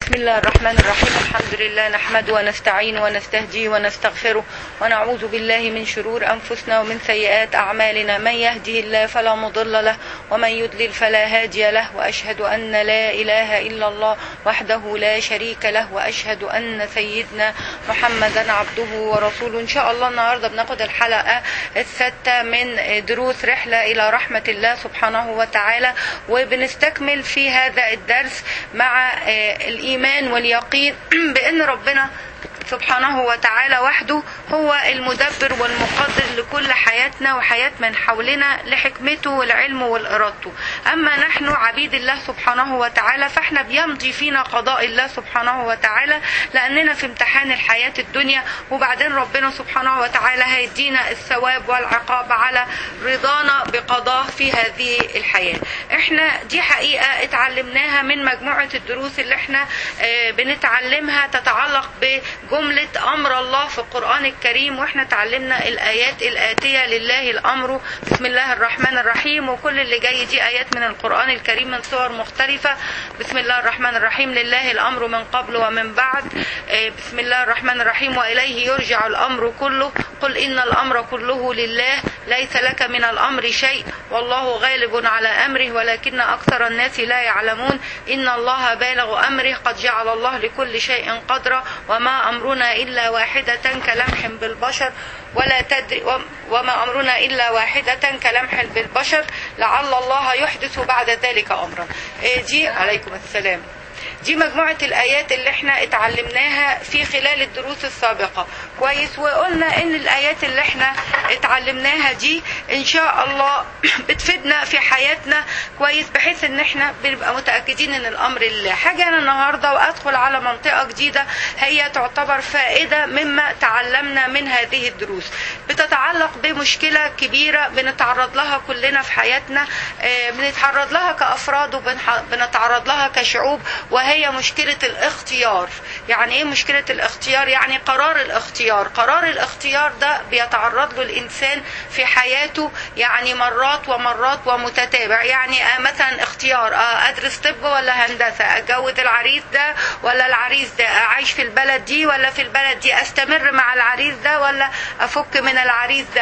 بسم الله الرحمن الرحيم الحمد لله نحمده ونستعين ونستهديه ونستغفره ونعوذ بالله من شرور أنفسنا ومن سيئات أعمالنا من يهده الله فلا مضل له ومن يضلل فلا هادي له وأشهد أن لا إله إلا الله وحده لا شريك له وأشهد أن سيدنا محمدا عبده ورسوله إن شاء الله النهاردة بناخد الحلقة الستة من دروس رحلة إلى رحمة الله سبحانه وتعالى وبنستكمل في هذا الدرس مع الإيمان واليقين بأن ربنا سبحانه وتعالى وحده هو المدبر والمقدر لكل حياتنا وحياة من حولنا لحكمته والعلم والإرادته أما نحن عبيد الله سبحانه وتعالى فاحنا بيمضي فينا قضاء الله سبحانه وتعالى لأننا في امتحان الحياة الدنيا وبعدين ربنا سبحانه وتعالى هيدينا الثواب والعقاب على رضانا بقضاه في هذه الحياة احنا دي حقيقة اتعلمناها من مجموعة الدروس اللي احنا اه بنتعلمها تتعلق بجملة أمر الله في القرآن الكريم واحنا تعلمنا الآيات الآتية لله الأمر بسم الله الرحمن الرحيم وكل اللي جاي دي آيات من القرآن الكريم من صور مختلفة بسم الله الرحمن الرحيم لله الأمر من قبل ومن بعد اه بسم الله الرحمن الرحيم وإليه يرجع الأمر كله قل إن الأمر كله لله ليس لك من الأمر شيء والله غالب على أمره ولكن أكثر الناس لا يعلمون إن الله بالغ أمره قد جعل الله لكل شيء قدرا وما أمرنا إلا واحدة كلمح بالبشر ولا تدري وما أمرنا إلا واحدة كلمح بالبشر لعل الله يحدث بعد ذلك أمرا دي عليكم السلام دي مجموعة الآيات اللي احنا اتعلمناها في خلال الدروس السابقة كويس وقلنا ان الآيات اللي احنا اتعلمناها دي ان شاء الله بتفيدنا في حياتنا كويس بحيث ان احنا بنبقى متأكدين ان الامر لله حاجة انا النهاردة وادخل على منطقة جديدة هي تعتبر فائدة مما تعلمنا من هذه الدروس بتتعلق بمشكلة كبيرة بنتعرض لها كلنا في حياتنا بنتعرض لها كأفراد وبنتعرض لها كشعوب وهي مشكلة الاختيار يعني ايه مشكلة الاختيار يعني قرار الاختيار قرار الاختيار ده بيتعرض له الانسان في حياته يعني مرات ومرات ومتتابع يعني مثلا اختيار ادرس طب ولا هندسة اتجوز العريس ده ولا العريس ده اعيش في البلد دي ولا في البلد دي استمر مع العريس ده ولا افك من العريس ده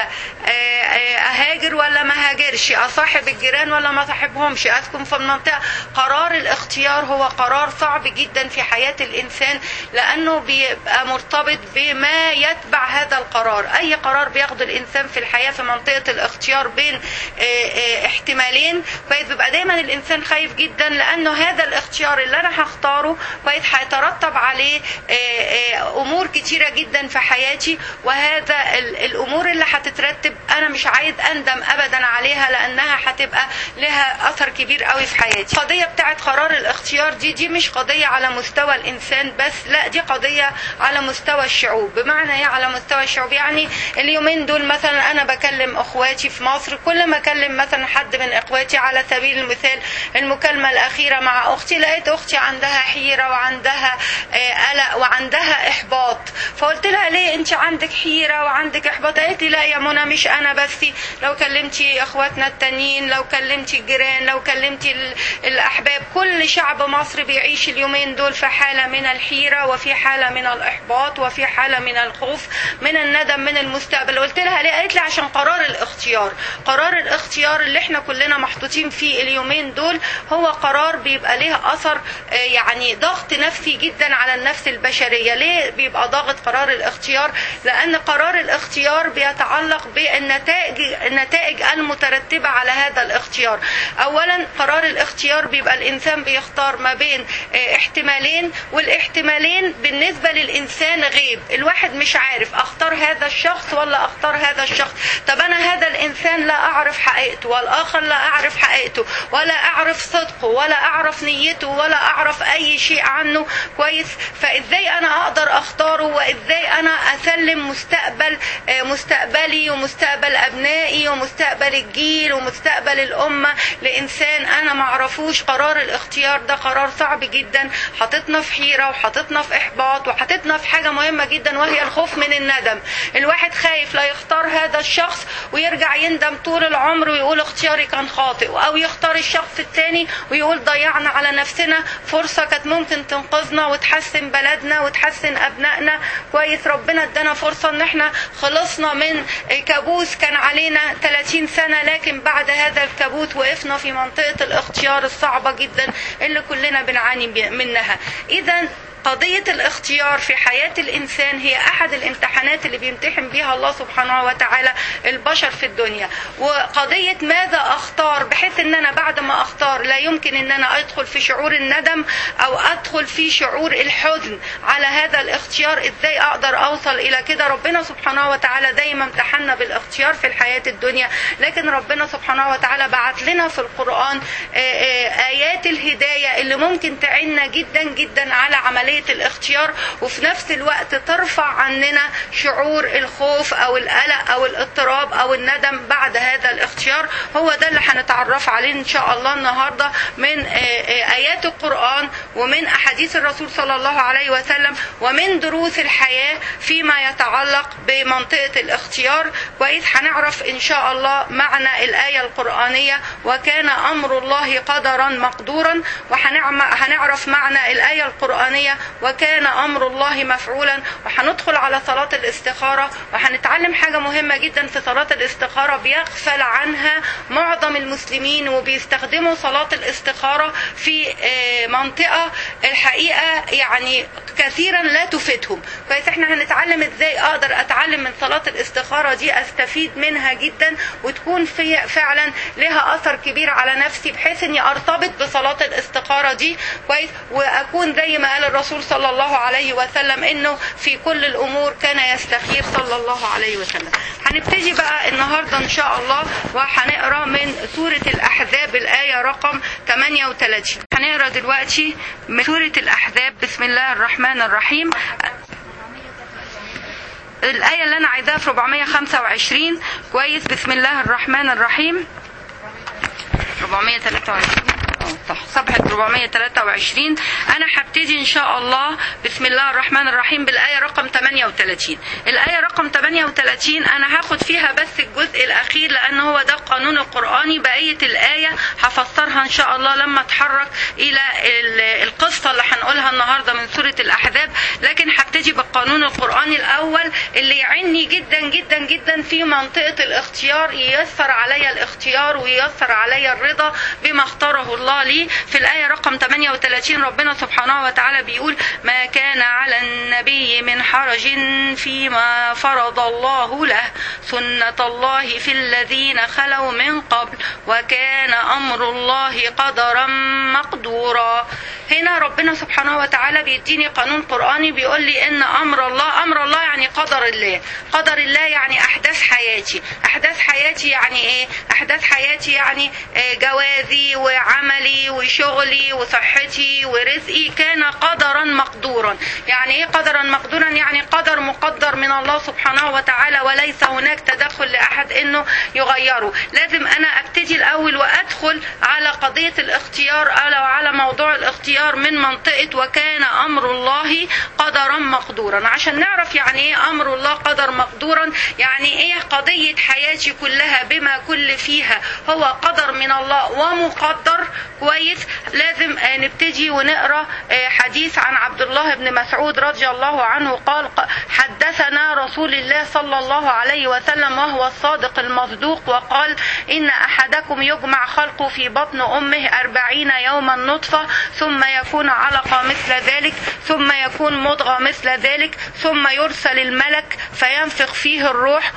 اهاجر ولا ما هاجرش اصاحب الجيران ولا ما صاحبهمش اسكن في المنطقة قرار الاختيار هو قرار صعب جدا في حياة الإنسان لأنه بيبقى مرتبط بما يتبع هذا القرار أي قرار بياخده الإنسان في الحياة في منطقة الاختيار بين احتمالين فيبقى دايما الإنسان خايف جدا لأنه هذا الاختيار اللي أنا هختاره هيترتب عليه أمور كتيرة جدا في حياتي وهذا الأمور اللي هتترتب أنا مش عايز أندم أبدا عليها لأنها هتبقى لها أثر كبير قوي في حياتي القضية بتاعت قرار الاختيار دي دي مش قضية على مستوى الإنسان بس لا دي قضية على مستوى الشعوب بمعنى ايه على مستوى الشعوب يعني اليومين دول مثلا أنا بكلم أخواتي في مصر كل ما أكلم مثلا حد من إخواتي على سبيل المثال المكالمة الأخيرة مع أختي لقيت أختي عندها حيرة وعندها قلق وعندها إحباط فقلت لها ليه أنت عندك حيرة وعندك إحباط قالت لي لا يا منى مش أنا بس لو كلمتي إخواتنا التانيين لو كلمتي الجيران لو كلمتي الأحباب كل شعب مصر بيعيش اليومين دول في حالة من الحيرة وفي حالة من الإحباط وفي حالة من الخوف من الندم من المستقبل قلت لها ليه قالت لي عشان قرار الاختيار قرار الاختيار اللي احنا كلنا محطوطين فيه اليومين دول هو قرار بيبقى ليه أثر يعني ضغط نفسي جدا على النفس البشرية ليه بيبقى ضاغط قرار الاختيار لأن قرار الاختيار بيتعلق بالنتائج النتائج المترتبة على هذا الاختيار أولا قرار الاختيار بيبقى الإنسان بيختار ما بين احتمالين والاحتمالين بالنسبة للإنسان غيب الواحد مش عارف أختار هذا الشخص ولا أختار هذا الشخص طب أنا هذا الإنسان لا أعرف حقيقته والآخر لا أعرف حقيقته ولا أعرف صدقه ولا أعرف نيته ولا أعرف أي شيء عنه كويس فإزاي أنا أقدر أختاره وإزاي أنا أسلم مستقبل مستقبلي ومستقبل أبنائي ومستقبل الجيل ومستقبل الأمة لإنسان أنا معرفوش قرار الاختيار ده قرار صعب جدا جدا حاططنا في حيرة وحاططنا في إحباط وحاططنا في حاجة مهمة جدا وهي الخوف من الندم الواحد خايف لا يختار هذا الشخص ويرجع يندم طول العمر ويقول اختياري كان خاطئ أو يختار الشخص التاني ويقول ضيعنا على نفسنا فرصة كانت ممكن تنقذنا وتحسن بلدنا وتحسن أبنائنا كويس ربنا ادانا فرصة ان احنا خلصنا من كابوس كان علينا 30 سنة لكن بعد هذا الكابوس وقفنا في منطقة الاختيار الصعبة جدا اللي كلنا بنعاني منها إذا قضية الاختيار في حياة الإنسان هي أحد الامتحانات اللي بيمتحن بها الله سبحانه وتعالى البشر في الدنيا وقضية ماذا أختار بحيث أن أنا بعد ما أختار لا يمكن أن أنا أدخل في شعور الندم أو أدخل في شعور الحزن على هذا الاختيار إزاي أقدر أوصل إلى كده ربنا سبحانه وتعالى دايما امتحنا بالاختيار في الحياة الدنيا لكن ربنا سبحانه وتعالى بعت لنا في القرآن آيات الهداية اللي ممكن تعيننا جدا جدا على عملية الاختيار وفي نفس الوقت ترفع عننا شعور الخوف او القلق او الاضطراب او الندم بعد هذا الاختيار هو ده اللي هنتعرف عليه ان شاء الله النهارده من ايات القران ومن احاديث الرسول صلى الله عليه وسلم ومن دروس الحياه فيما يتعلق بمنطقه الاختيار كويس هنعرف ان شاء الله معنى الايه القرانيه وكان امر الله قدرا مقدورا وهنعرف معنى الايه القرانيه وكان امر الله مفعولا وهندخل على صلاه الاستخاره وهنتعلم حاجه مهمه جدا في صلاه الاستخاره بيغفل عنها معظم المسلمين وبيستخدموا صلاه الاستخاره في منطقه الحقيقه يعني كثيرا لا تفيدهم كويس احنا هنتعلم ازاي اقدر اتعلم من صلاه الاستخاره دي استفيد منها جدا وتكون في فعلا لها اثر كبير على نفسي بحيث اني ارتبط بصلاه الاستخاره دي كويس واكون زي ما قال الرسول صلى الله عليه وسلم انه في كل الامور كان يستخير صلى الله عليه وسلم هنبتدي بقى النهارده ان شاء الله وهنقرا من سوره الاحزاب الايه رقم 38 هنقرا دلوقتي من سوره الاحزاب بسم الله الرحمن الرحيم الآية اللي أنا عايزاها في 425 كويس بسم الله الرحمن الرحيم 423 صح صفحة 423 أنا هبتدي إن شاء الله بسم الله الرحمن الرحيم بالآية رقم 38 الآية رقم 38 أنا هاخد فيها بس الجزء الأخير لأن هو ده القانون القرآني بقية الآية هفسرها إن شاء الله لما أتحرك إلى القصة اللي هنقولها النهاردة من سورة الأحزاب لكن هبتدي بالقانون القرآني الأول اللي يعني جدا جدا جدا في منطقة الاختيار ييسر عليا الاختيار وييسر عليا الرضا بما اختاره الله لي في الآية رقم 38 ربنا سبحانه وتعالى بيقول ما كان على النبي من حرج فيما فرض الله له سنة الله في الذين خلوا من قبل وكان أمر الله قدرا مقدورا هنا ربنا سبحانه وتعالى بيديني قانون قرآني بيقول لي إن أمر الله أمر الله يعني قدر الله قدر الله يعني أحداث حياتي أحداث حياتي يعني إيه أحداث حياتي يعني جوازي وعملي وشغلي وصحتي ورزقي كان قدرا مقدورا يعني ايه قدرا مقدورا يعني قدر مقدر من الله سبحانه وتعالى وليس هناك تدخل لاحد انه يغيره لازم انا ابتدي الاول وادخل على قضيه الاختيار او على موضوع الاختيار من منطقه وكان امر الله قدرا مقدورا عشان نعرف يعني ايه امر الله قدر مقدورا يعني ايه قضيه حياتي كلها بما كل فيها هو قدر من الله ومقدر كويس لازم نبتدي ونقرا حديث عن عبد الله بن مسعود رضي الله عنه قال حدثنا رسول الله صلى الله عليه وسلم وهو الصادق المصدوق وقال إن أحدكم يجمع خلقه في بطن أمه أربعين يوما نطفة ثم يكون علقة مثل ذلك ثم يكون مضغة مثل ذلك ثم يرسل الملك فينفخ فيه الروح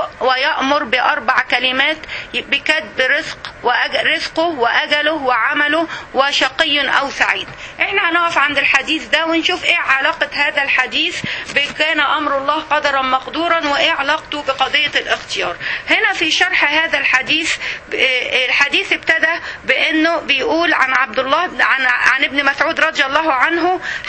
ويأمر بأربع كلمات بكتب رزق رزقه وأجله وعمله وشقي أو سعيد احنا هنقف عند الحديث ده ونشوف ايه علاقة هذا الحديث بكان أمر الله قدرا مقدورا وايه علاقته بقضية الاختيار هنا في شرح هذا الحديث الحديث ابتدى بانه بيقول عن عبد الله عن, عن ابن مسعود رضي الله عنه حدثنا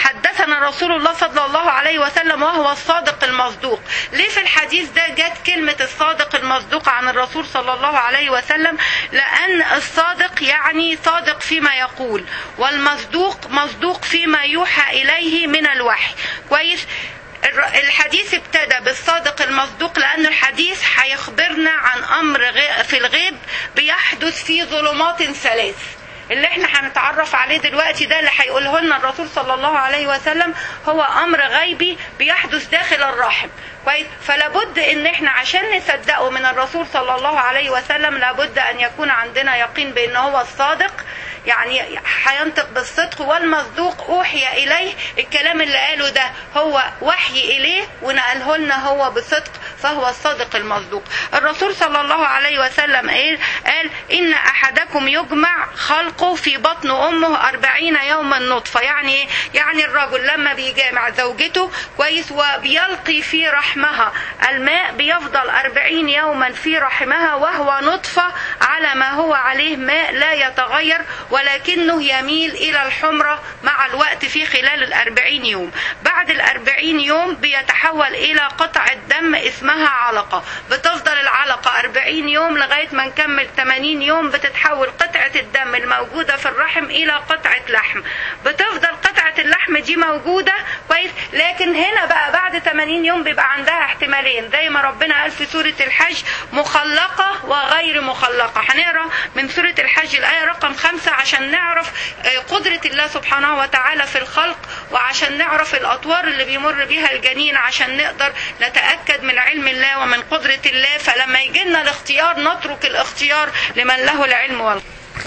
صدقنا رسول الله صلى الله عليه وسلم وهو الصادق المصدوق ليه في الحديث ده جت كلمة الصادق المصدوق عن الرسول صلى الله عليه وسلم لأن الصادق يعني صادق فيما يقول والمصدوق مصدوق فيما يوحى إليه من الوحي كويس الحديث ابتدى بالصادق المصدوق لأن الحديث هيخبرنا عن أمر في الغيب بيحدث في ظلمات ثلاث اللي احنا هنتعرف عليه دلوقتي ده اللي هيقوله لنا الرسول صلى الله عليه وسلم هو امر غيبي بيحدث داخل الرحم كويس فلا بد ان احنا عشان نصدقه من الرسول صلى الله عليه وسلم لابد ان يكون عندنا يقين بان هو الصادق يعني هينطق بالصدق والمصدوق اوحي اليه الكلام اللي قاله ده هو وحي اليه ونقله لنا هو بصدق فهو الصادق المصدوق الرسول صلى الله عليه وسلم قال, قال ان احدكم يجمع خلقه في بطن امه أربعين يوما نطفة يعني ايه يعني الرجل لما بيجامع زوجته كويس وبيلقي في رحمها الماء بيفضل أربعين يوما في رحمها وهو نطفة على ما هو عليه ماء لا يتغير ولكنه يميل إلى الحمرة مع الوقت في خلال الأربعين يوم بعد الأربعين يوم بيتحول إلى قطعة دم اسمها علقة بتفضل العلقة أربعين يوم لغاية ما نكمل 80 يوم بتتحول قطعة الدم الموجودة في الرحم إلى قطعة لحم بتفضل قطعة اللحم دي موجودة كويس لكن هنا بقى بعد 80 يوم بيبقى عندها احتمالين زي ما ربنا قال في سورة الحج مخلقة وغير مخلقة هنقرا من سورة الحج الآية رقم خمسة عشان نعرف قدرة الله سبحانه وتعالى في الخلق وعشان نعرف الأطوار اللي بيمر بيها الجنين عشان نقدر نتأكد من علم الله ومن قدرة الله فلما يجي لنا الاختيار نترك الاختيار لمن له العلم والقدرة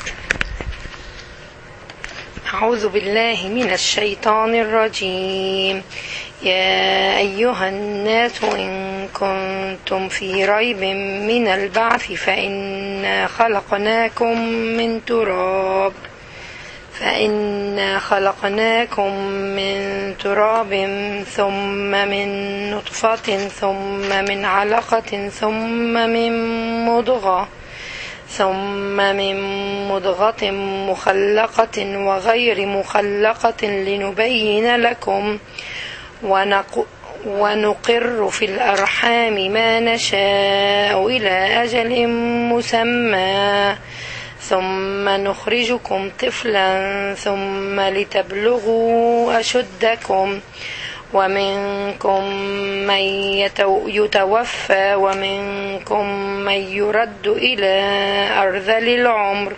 أعوذ بالله من الشيطان الرجيم يا أيها الناس إن كنتم في ريب من البعث فإنا خلقناكم من تراب فإنا خلقناكم من تراب ثم من نطفة ثم من علقة ثم من مضغة ثم من مضغة مخلقة وغير مخلقة لنبين لكم ونق ونقر في الأرحام ما نشاء إلى أجل مسمى ثم نخرجكم طفلا ثم لتبلغوا أشدكم ومنكم من يتوفى ومنكم من يرد إلى أرذل العمر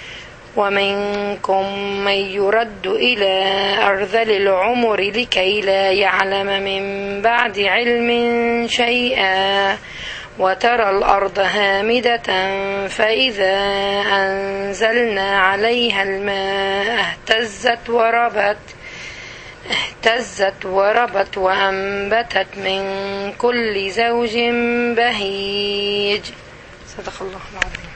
ومنكم من يرد إلى أرذل العمر لكي لا يعلم من بعد علم شيئا وترى الأرض هامدة فإذا أنزلنا عليها الماء اهتزت وربت اهتزت وربت وأنبتت من كل زوج بهيج صدق الله العظيم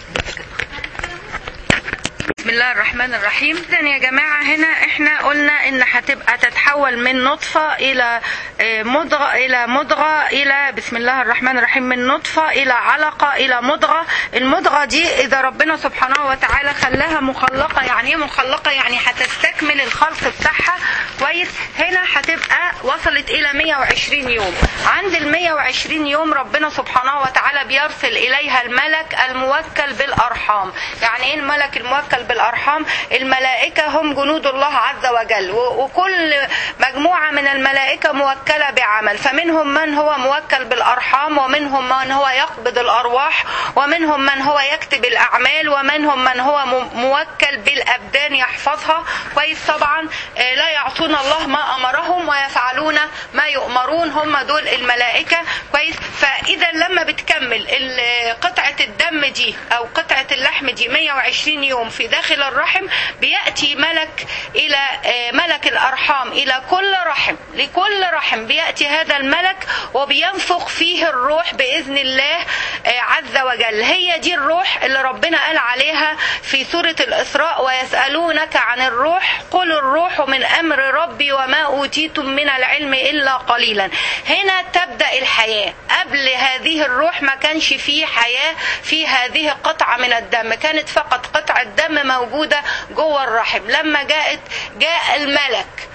بسم الله الرحمن الرحيم اذا يا جماعه هنا احنا قلنا ان هتبقى تتحول من نطفه الى مضغه الى مضغه الى بسم الله الرحمن الرحيم من نطفه الى علقه الى مضغه المضغه دي اذا ربنا سبحانه وتعالى خلاها مخلقه يعني ايه مخلقه يعني هتستكمل الخلق بتاعها كويس هنا هتبقى وصلت الى 120 يوم عند ال 120 يوم ربنا سبحانه وتعالى بيرسل اليها الملك الموكل بالارحام يعني ايه الملك الموكل بالارحام الملائكه هم جنود الله عز وجل وكل مجموعه من الملائكه موكله بعمل فمنهم من هو موكل بالارحام ومنهم من هو يقبض الارواح ومنهم من هو يكتب الاعمال ومنهم من هو موكل بالابدان يحفظها كويس طبعا لا يعصون الله ما امرهم ويفعلون ما يؤمرون هم دول الملائكه كويس فاذا لما بتكمل قطعه الدم دي او قطعه اللحم دي 120 يوم في داخل الرحم بياتي ملك الى ملك الارحام الى كل رحم لكل رحم بياتي هذا الملك وبينفخ فيه الروح باذن الله عز وجل هي دي الروح اللي ربنا قال عليها في سوره الاسراء ويسالونك عن الروح قل الروح من امر ربي وما اوتيتم من العلم الا قليلا هنا تبدا الحياه قبل هذه الروح ما كانش فيه حياه في هذه القطعه من الدم كانت فقط قطعه دم موجوده جوه الرحم لما جاءت جاء الملك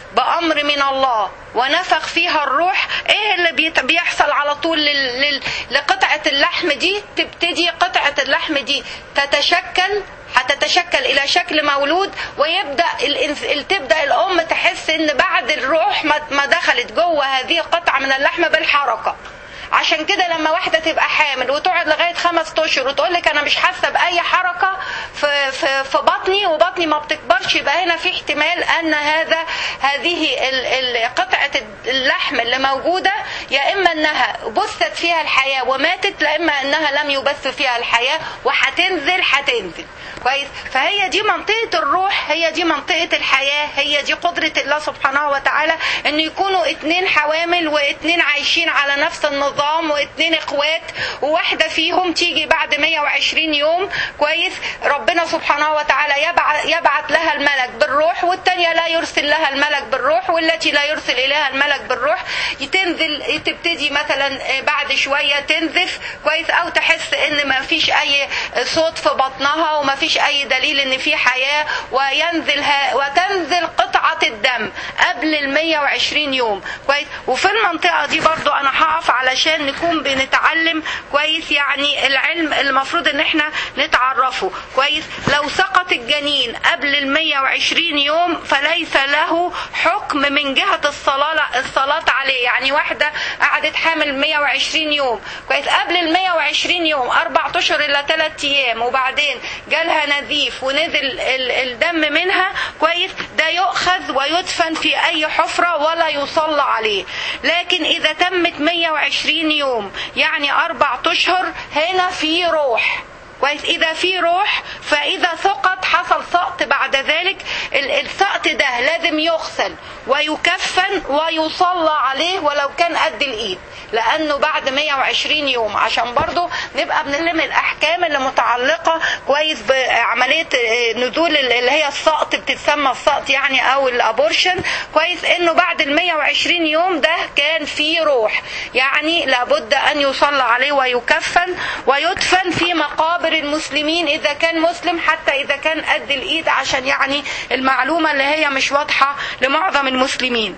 بأمر من الله ونفخ فيها الروح ايه اللي بيت- بيحصل على طول لل- لل- لقطعة اللحم دي تبتدي قطعة اللحم دي تتشكل هتتشكل الى شكل مولود ويبدا الإنس- تبدا الام تحس ان بعد الروح ما ما دخلت جوه هذه القطعه من اللحم بالحركه عشان كده لما واحده تبقى حامل وتقعد لغايه خمس اشهر وتقول لك انا مش حاسه باي حركه في في في بطني وبطني ما بتكبرش يبقى هنا في احتمال ان هذا هذه ال- ال- قطعه اللحم اللي موجوده يا اما انها بثت فيها الحياه وماتت لا اما انها لم يبث فيها الحياه وهتنزل هتنزل كويس فهي دي منطقة الروح هي دي منطقة الحياة هي دي قدرة الله سبحانه وتعالى ان يكونوا اتنين حوامل واتنين عايشين على نفس النظام واتنين اخوات وواحدة فيهم تيجي بعد 120 يوم كويس ربنا سبحانه وتعالى يبعث, يبعث لها الملك بالروح والتانية لا يرسل لها الملك بالروح والتي لا يرسل اليها الملك بالروح تنزل تبتدي مثلا بعد شوية تنزف كويس او تحس ان ما فيش اي صوت في بطنها وما فيش اي دليل ان في حياة وينزل ها وتنزل قطعة الدم قبل ال 120 يوم كويس وفي المنطقة دي برضو انا هقف علشان نكون بنتعلم كويس يعني العلم المفروض ان احنا نتعرفه كويس لو سقط الجنين قبل ال 120 يوم فليس له حكم من جهة الصلاة الصلاة عليه يعني واحدة قعدت حامل 120 يوم كويس قبل ال 120 يوم اربع اشهر الا ثلاث ايام وبعدين جالها نزيف ونزل ال- الدم منها كويس ده يؤخذ ويدفن في اي حفرة ولا يصلى عليه لكن اذا تمت 120 يوم يعني اربع اشهر هنا في روح كويس اذا في روح فاذا سقط حصل سقط بعد ذلك ال- السقط ده لازم يغسل ويكفن ويصلى عليه ولو كان قد الايد لانه بعد 120 يوم عشان برضو نبقى بنلم الاحكام اللي متعلقه كويس بعمليه آه، نزول ال- اللي هي السقط بتتسمى السقط يعني او الابورشن كويس انه بعد ال 120 يوم ده كان في روح يعني لابد ان يصلى عليه ويكفن ويدفن في مقابر المسلمين اذا كان مسلم حتى اذا كان قد الايد عشان يعني المعلومه اللي هي مش واضحه لمعظم المسلمين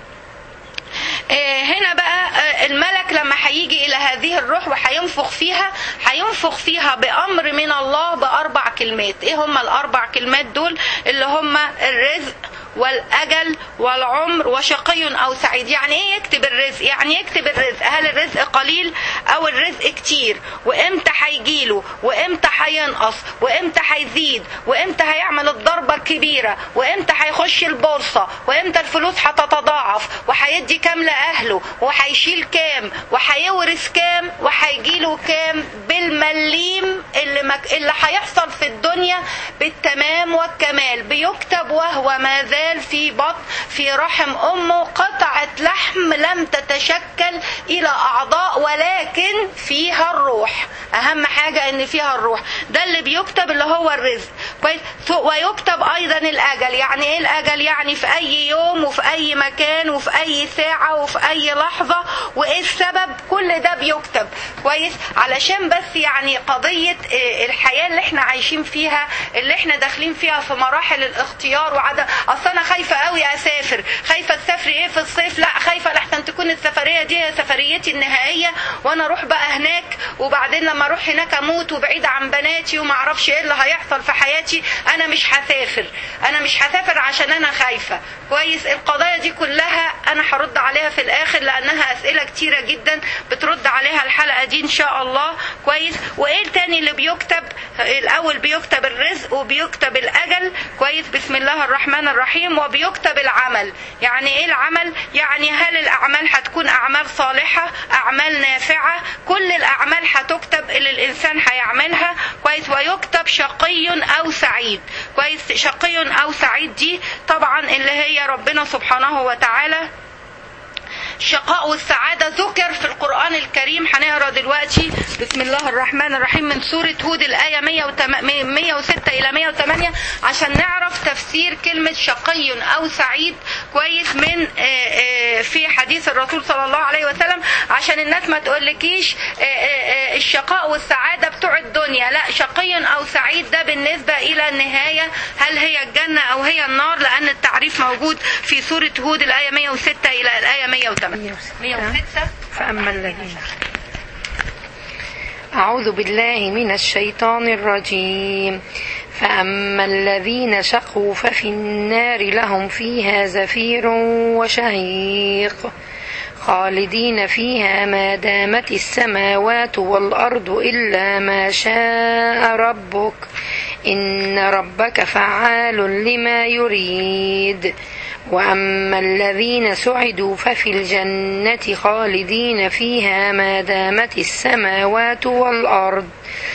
آه، هنا بقى آه، الملك لما هيجي الى هذه الروح وهينفخ فيها هينفخ فيها بامر من الله باربع كلمات ايه هم الاربع كلمات دول اللي هم الرزق والاجل والعمر وشقي او سعيد يعني ايه يكتب الرزق يعني يكتب الرزق هل الرزق قليل او الرزق كتير وامتى هيجيله وامتى هينقص وامتى هيزيد وامتى هيعمل الضربه الكبيره وامتى هيخش البورصه وامتى الفلوس هتتضاعف وهيدي كام لاهله وهيشيل كام وهيورث كام وهيجيله كام بالمليم اللي مك... اللي هيحصل في الدنيا بالتمام والكمال بيكتب وهو ما زال في بطن في رحم امه قطعه لحم لم تتشكل الى اعضاء ولكن فيها الروح اهم حاجه ان فيها الروح ده اللي بيكتب اللي هو الرزق كويس ويكتب ايضا الاجل يعني ايه الاجل يعني في اي يوم وفي اي مكان وفي اي ساعه وفي اي لحظه وايه السبب كل ده بيكتب كويس علشان بس يعني قضيه آه، الحياه اللي احنا عايشين فيها اللي احنا داخلين فيها في مراحل الاختيار وعدم اصل انا خايفه قوي اسافر خايفه تسافري ايه في الصيف لا خايفه لحسن تكون السفريه دي هي سفريتي النهائيه وانا اروح بقى هناك وبعدين لما اروح هناك اموت وبعيد عن بناتي وما اعرفش ايه اللي هيحصل في حياتي انا مش هسافر انا مش هسافر عشان انا خايفه كويس القضايا دي كلها انا هرد عليها في الاخر لانها اسئله كتيره جدا بترد عليها الحلقه دي ان شاء الله كويس وايه التاني اللي بيكتب الاول بيكتب الرزق وبيكتب الاجل كويس بسم الله الرحمن الرحيم وبيكتب العمل يعني ايه العمل يعني هل الاعمال هتكون اعمال صالحه اعمال نافعه كل الاعمال هتكتب اللي الانسان هيعملها كويس ويكتب شقي او سعيد كويس شقي او سعيد دي طبعا اللي هي ربنا سبحانه وتعالى الشقاء والسعادة ذكر في القرآن الكريم هنقرا دلوقتي بسم الله الرحمن الرحيم من سورة هود الآية 106 إلى 108 عشان نعرف تفسير كلمة شقي أو سعيد كويس من في حديث الرسول صلى الله عليه وسلم عشان الناس ما تقولكيش آه، آه، آه، الشقاء والسعادة بتوع الدنيا لا شقي أو سعيد ده بالنسبة إلى النهاية هل هي الجنة أو هي النار لأن التعريف موجود في سورة هود الآية 106 إلى الآية 108 106 فأما الذين أعوذ بالله من الشيطان الرجيم فأما الذين شقوا ففي النار لهم فيها زفير وشهيق خالدين فيها ما دامت السماوات والأرض إلا ما شاء ربك إن ربك فعال لما يريد وأما الذين سعدوا ففي الجنة خالدين فيها ما دامت السماوات والأرض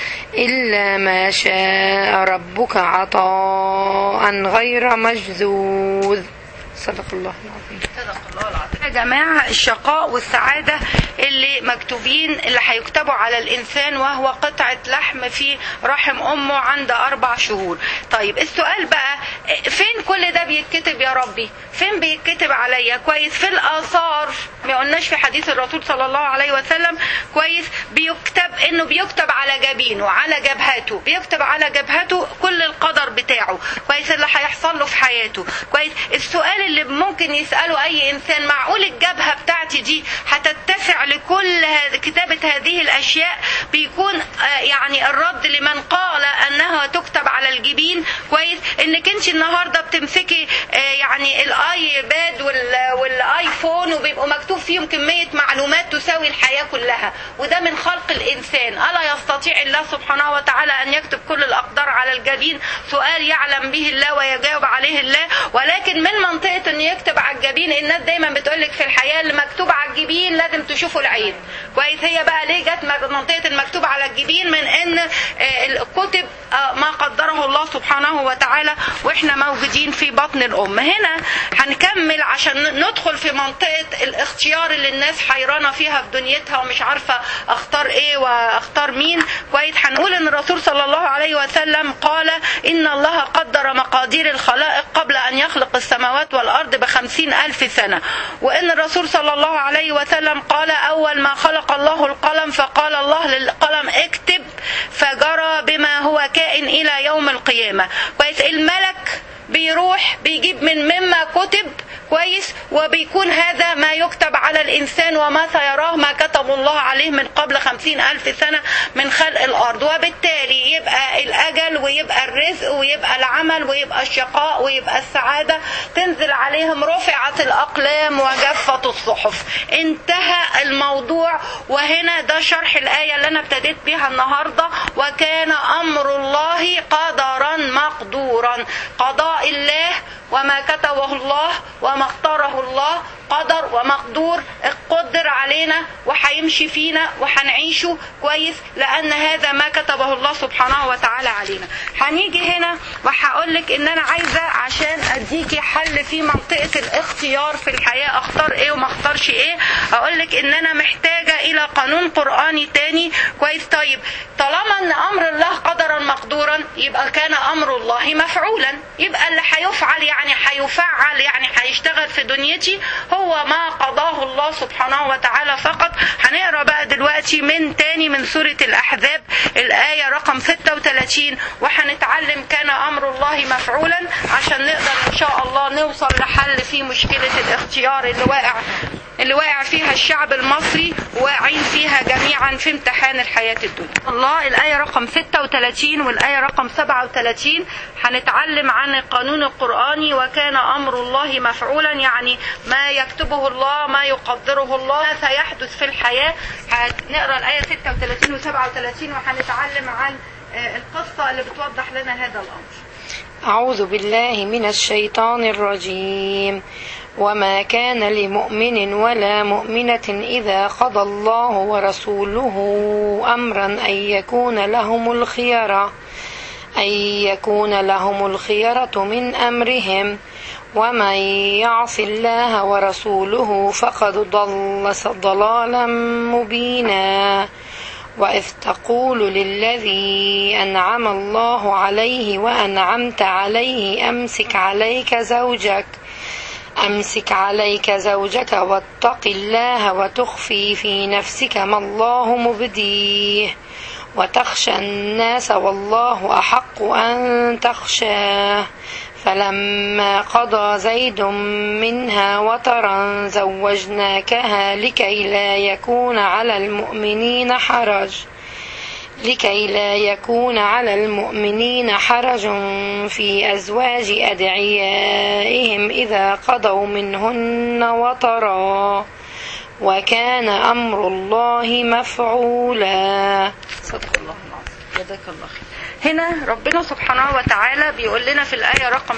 إلا ما شاء ربك عطاء غير مجذوذ صدق الله العظيم صدق الله العظيم يا جماعة الشقاء والسعادة اللي مكتوبين اللي هيكتبوا على الإنسان وهو قطعة لحم في رحم أمه عند أربع شهور طيب السؤال بقى فين كل ده بيتكتب يا ربي فين بيتكتب عليا كويس في الآثار ما قلناش في حديث الرسول صلى الله عليه وسلم كويس بيكتب انه بيكتب على جبينه على جبهته بيكتب على جبهته كل القدر بتاعه كويس اللي هيحصل له في حياته كويس السؤال اللي ممكن يسأله أي إنسان معقول الجبهة بتاعتي دي هتتسع لكل هذ- كتابة هذه الأشياء بيكون آه، يعني الرد لمن قال أنها تكتب على الجبين كويس إنك أنت النهاردة بتمسكي آه، يعني الآيباد وال- والآيفون وبيبقوا مكتوب فيهم كمية معلومات تساوي الحياة كلها وده من خلق الإنسان ألا يستطيع الله سبحانه وتعالى أن يكتب كل الأقدار على الجبين سؤال يعلم به الله ويجاوب عليه الله ولكن من منطقة أن يكتب على الجبين الناس دايما بتقولك في الحياة اللي مكتوب على الجبين لازم تشوفوا العين كويس هي بقى ليه جت منطقة المكتوب على الجبين من أن آه، الكتب آه، ما قدره الله سبحانه وتعالى وإحنا موجودين في بطن الأم هنا هنكمل عشان ندخل في منطقة الاختيار اللي الناس حيرانة فيها في دنيتها ومش عارفة اختار ايه واختار مين كويس هنقول ان الرسول صلى الله عليه وسلم قال ان الله قدر مقادير الخلائق قبل ان يخلق السماوات والارض بخمسين الف سنة وان الرسول صلى الله عليه وسلم قال اول ما خلق الله القلم فقال الله للقلم اكتب فجرى بما هو كائن الى يوم القيامة كويس الملك بيروح بيجيب من مما كتب كويس وبيكون هذا ما يكتب على الإنسان وما سيراه ما كتب الله عليه من قبل خمسين ألف سنة من خلق الأرض وبالتالي يبقى الأجل ويبقى الرزق ويبقى العمل ويبقى الشقاء ويبقى السعادة تنزل عليهم رفعت الأقلام وجفت الصحف انتهى الموضوع وهنا ده شرح الآية اللي أنا ابتديت بيها النهاردة وكان أمر الله قدرا مقدورا قضاء الله وما كتبه الله وما اختاره الله قدر ومقدور قدر علينا وهيمشي فينا وهنعيشه كويس لان هذا ما كتبه الله سبحانه وتعالى علينا هنيجي هنا وهقول لك ان انا عايزه عشان اديكي حل في منطقه الاختيار في الحياه اختار ايه وما اختارش ايه اقول لك ان انا محتاجه الى قانون قراني تاني كويس طيب طالما ان امر الله قدرا مقدورا يبقى كان امر الله مفعولا يبقى اللي هيفعل يعني هيفعل يعني هيشتغل في دنيتي هو ما قضاه الله سبحانه وتعالى فقط هنقرا بقى دلوقتي من تاني من سورة الأحزاب الآية رقم 36 وهنتعلم كان أمر الله مفعولا عشان نقدر إن شاء الله نوصل لحل في مشكلة الاختيار اللي واقع اللي واقع فيها الشعب المصري واقعين فيها جميعا في امتحان الحياة الدنيا الله الآية رقم 36 والآية رقم 37 هنتعلم عن القانون القرآني وكان أمر الله مفعولا يعني ما يكتبه الله ما يقدره الله ما سيحدث في الحياة هنقرأ الآية 36 و 37 وهنتعلم عن آه، القصة اللي بتوضح لنا هذا الأمر أعوذ بالله من الشيطان الرجيم وما كان لمؤمن ولا مؤمنة إذا قضى الله ورسوله أمرا أن يكون لهم الخيرة أن يكون لهم الخيرة من أمرهم ومن يعص الله ورسوله فقد ضل ضلالا مبينا وإذ تقول للذي أنعم الله عليه وأنعمت عليه أمسك عليك زوجك أمسك عليك زوجك واتق الله وتخفي في نفسك ما الله مبديه وتخشى الناس والله أحق أن تخشاه فلما قضى زيد منها وطرا زوجناكها لكي لا يكون على المؤمنين حرج لكي لا يكون على المؤمنين حرج في أزواج أدعيائهم إذا قضوا منهن وطرا وكان أمر الله مفعولا صدق الله العظيم جزاك الله خير هنا ربنا سبحانه وتعالى بيقول لنا في الآية رقم